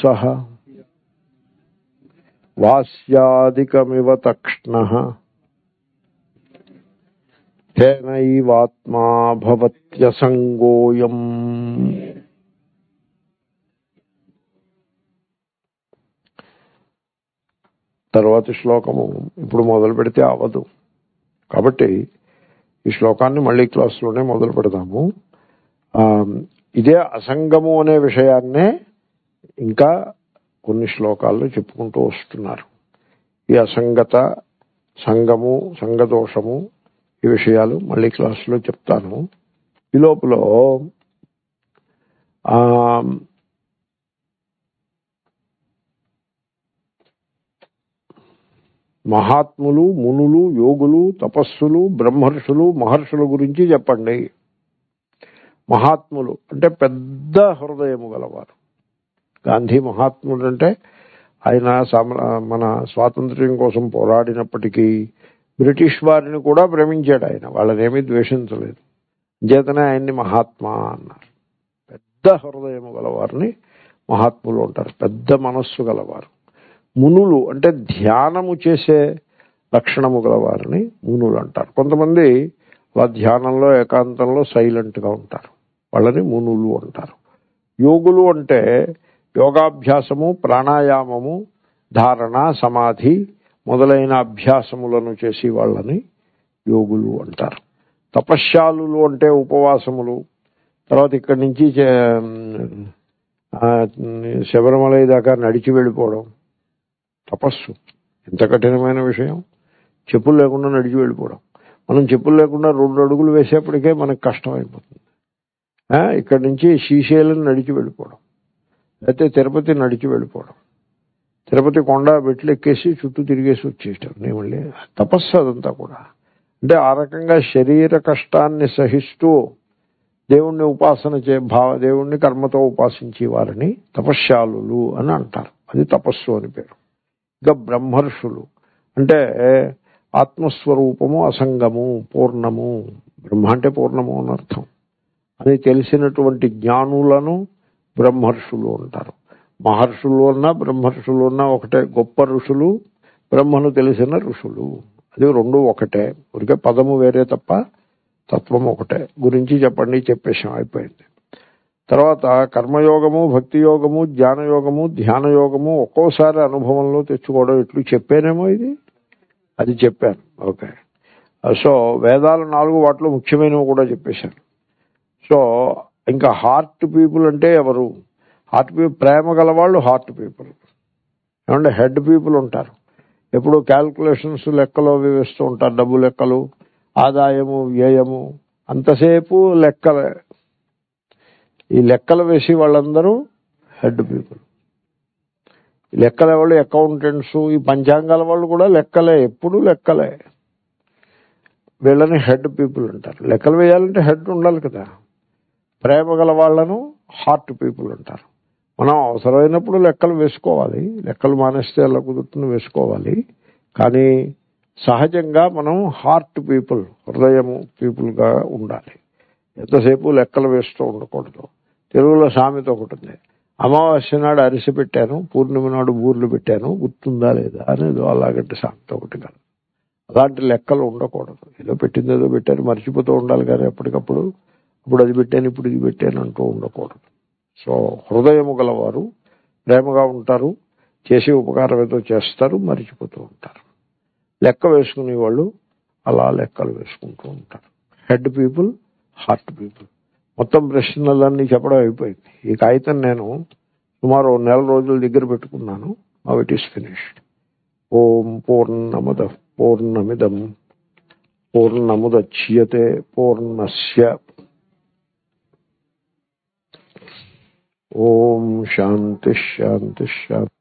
Speaker 1: వాస్యాదికమివ తక్ష్ణ తేనైవాత్మా భవత్యసంగోయం తర్వాతి శ్లోకము ఇప్పుడు మొదలు పెడితే అవదు కాబట్టి ఈ శ్లోకాన్ని మళ్ళీ క్లాస్లోనే మొదలు పెడదాము ఆ, ఇదే అసంగము అనే విషయాన్నే ఇంకా కొన్ని శ్లోకాల్లో చెప్పుకుంటూ వస్తున్నారు ఈ అసంగత సంగము సంగదోషము ఈ విషయాలు మళ్ళీ క్లాసులో చెప్తాను ఈ లోపల ఆ, మహాత్ములు మునులు యోగులు తపస్సులు బ్రహ్మర్షులు మహర్షుల గురించి చెప్పండి మహాత్ములు అంటే పెద్ద హృదయము గలవారు గాంధీ మహాత్ముడు అంటే ఆయన సామ్రా మన స్వాతంత్ర్యం కోసం పోరాడినప్పటికీ బ్రిటిష్ వారిని కూడా ప్రేమించాడు ఆయన వాళ్ళనేమీ ద్వేషించలేదు చేతనే ఆయన్ని మహాత్మా అన్నారు పెద్ద హృదయము గలవారిని మహాత్ములు ఉంటారు పెద్ద మనస్సు గలవారు మునులు అంటే ధ్యానము చేసే లక్షణము గలవారిని మునులు అంటారు కొంతమంది అలా ధ్యానంలో ఏకాంతంలో సైలెంట్ గా ఉంటారు వాళ్ళని మునులు అంటారు యోగులు అంటే యోగాభ్యాసము ప్రాణాయామము ధారణ సమాధి మొదలైన అభ్యాసములను చేసి వాళ్ళని యోగులు అంటారు తపశ్శాలులు అంటే ఉపవాసములు తర్వాత ఇక్కడి నుంచి చే- ఆ, శబరిమలై దాకా నడిచి వెళ్ళిపోవడం తపస్సు ఎంత కఠినమైన విషయం చెప్పులు లేకుండా నడిచి వెళ్ళిపోవడం మనం చెప్పులు లేకుండా రెండు అడుగులు వేసేప్పటికే మనకు కష్టం అయిపోతుంది ఆ, ఇక్కడి నుంచి శ్రీశైలం నడిచి వెళ్ళిపోవడం లేకపోతే తిరుపతి నడిచి వెళ్ళిపోవడం తిరుపతి కొండ మెట్లు ఎక్కేసి చుట్టూ తిరిగేసి వచ్చేయటం నేను మళ్ళీ తపస్సు అదంతా కూడా అంటే ఆ రకంగా శరీర కష్టాన్ని సహిస్తూ దేవుణ్ణి ఉపాసన చే భావ దేవుణ్ణి కర్మతో ఉపాసించే వారిని తపశ్శాలులు అని అంటారు అది తపస్సు అని పేరు ఇంకా బ్రహ్మర్షులు అంటే ఆత్మస్వరూపము అసంగము పూర్ణము బ్రహ్మ అంటే పూర్ణము అని అర్థం అని తెలిసినటువంటి జ్ఞానులను బ్రహ్మర్షులు అంటారు మహర్షులు అన్నా బ్రహ్మర్షులు అన్నా ఒకటే గొప్ప ఋషులు బ్రహ్మను తెలిసిన ఋషులు అది రెండు ఒకటే ఊరికే పదము వేరే తప్ప తత్వం ఒకటే గురించి చెప్పండి చెప్పేసాం అయిపోయింది తర్వాత కర్మయోగము భక్తి యోగము జ్ఞాన యోగము ధ్యాన యోగము ఒక్కోసారి అనుభవంలో తెచ్చుకోవడం ఇట్లు చెప్పానేమో ఇది అది చెప్పాను ఓకే సో వేదాలు నాలుగు వాటిలో ముఖ్యమైనవి కూడా చెప్పేశాను సో ఇంకా హార్ట్ పీపుల్ అంటే ఎవరు హార్ట్ పీపుల్ ప్రేమ గల వాళ్ళు హార్ట్ పీపుల్ ఏమంటే హెడ్ పీపుల్ ఉంటారు ఎప్పుడు క్యాల్కులేషన్స్ లెక్కలు అవి వేస్తూ ఉంటారు డబ్బు లెక్కలు ఆదాయము వ్యయము అంతసేపు లెక్కలే ఈ లెక్కలు వేసి వాళ్ళందరూ హెడ్ పీపుల్ ఈ లెక్కల వాళ్ళు అకౌంటెంట్స్ ఈ పంచాంగాల వాళ్ళు కూడా లెక్కలే ఎప్పుడు లెక్కలే వీళ్ళని హెడ్ పీపుల్ అంటారు లెక్కలు వేయాలంటే హెడ్ ఉండాలి కదా ప్రేమ గల వాళ్ళను హార్ట్ పీపుల్ అంటారు మనం అవసరమైనప్పుడు లెక్కలు వేసుకోవాలి లెక్కలు మానేస్తే ఎలా కుదురుతుంది వేసుకోవాలి కానీ సహజంగా మనం హార్ట్ పీపుల్ హృదయము పీపుల్గా ఉండాలి ఎంతసేపు లెక్కలు వేస్తూ ఉండకూడదు తెలుగులో సామెత ఒకటి ఉంది అమావాస్య నాడు అరిసి పెట్టాను పూర్ణిమ నాడు బూర్లు పెట్టాను గుర్తుందా లేదా అనేది అలాగంటే సామెత ఒకటి కాదు అలాంటి లెక్కలు ఉండకూడదు ఏదో పెట్టింది ఏదో పెట్టాను మర్చిపోతూ ఉండాలి కానీ ఎప్పటికప్పుడు ఇప్పుడు అది పెట్టాను ఇప్పుడు ఇది పెట్టాను అంటూ ఉండకూడదు సో హృదయము గలవారు ప్రేమగా ఉంటారు చేసే ఉపకారం ఏదో చేస్తారు మర్చిపోతూ ఉంటారు లెక్క వేసుకునే వాళ్ళు అలా లెక్కలు వేసుకుంటూ ఉంటారు హెడ్ పీపుల్ హార్ట్ పీపుల్ మొత్తం ప్రశ్నలన్నీ చెప్పడం అయిపోయింది ఈ కాగితం నేను సుమారు నెల రోజుల దగ్గర పెట్టుకున్నాను అవి ఇట్ ఈస్ ఫినిష్డ్ ఓం పూర్ణమద పూర్ణమిదం పూర్ణముద్యతే పూర్ణస్య ఓం శాంతి శాంతి శాంతి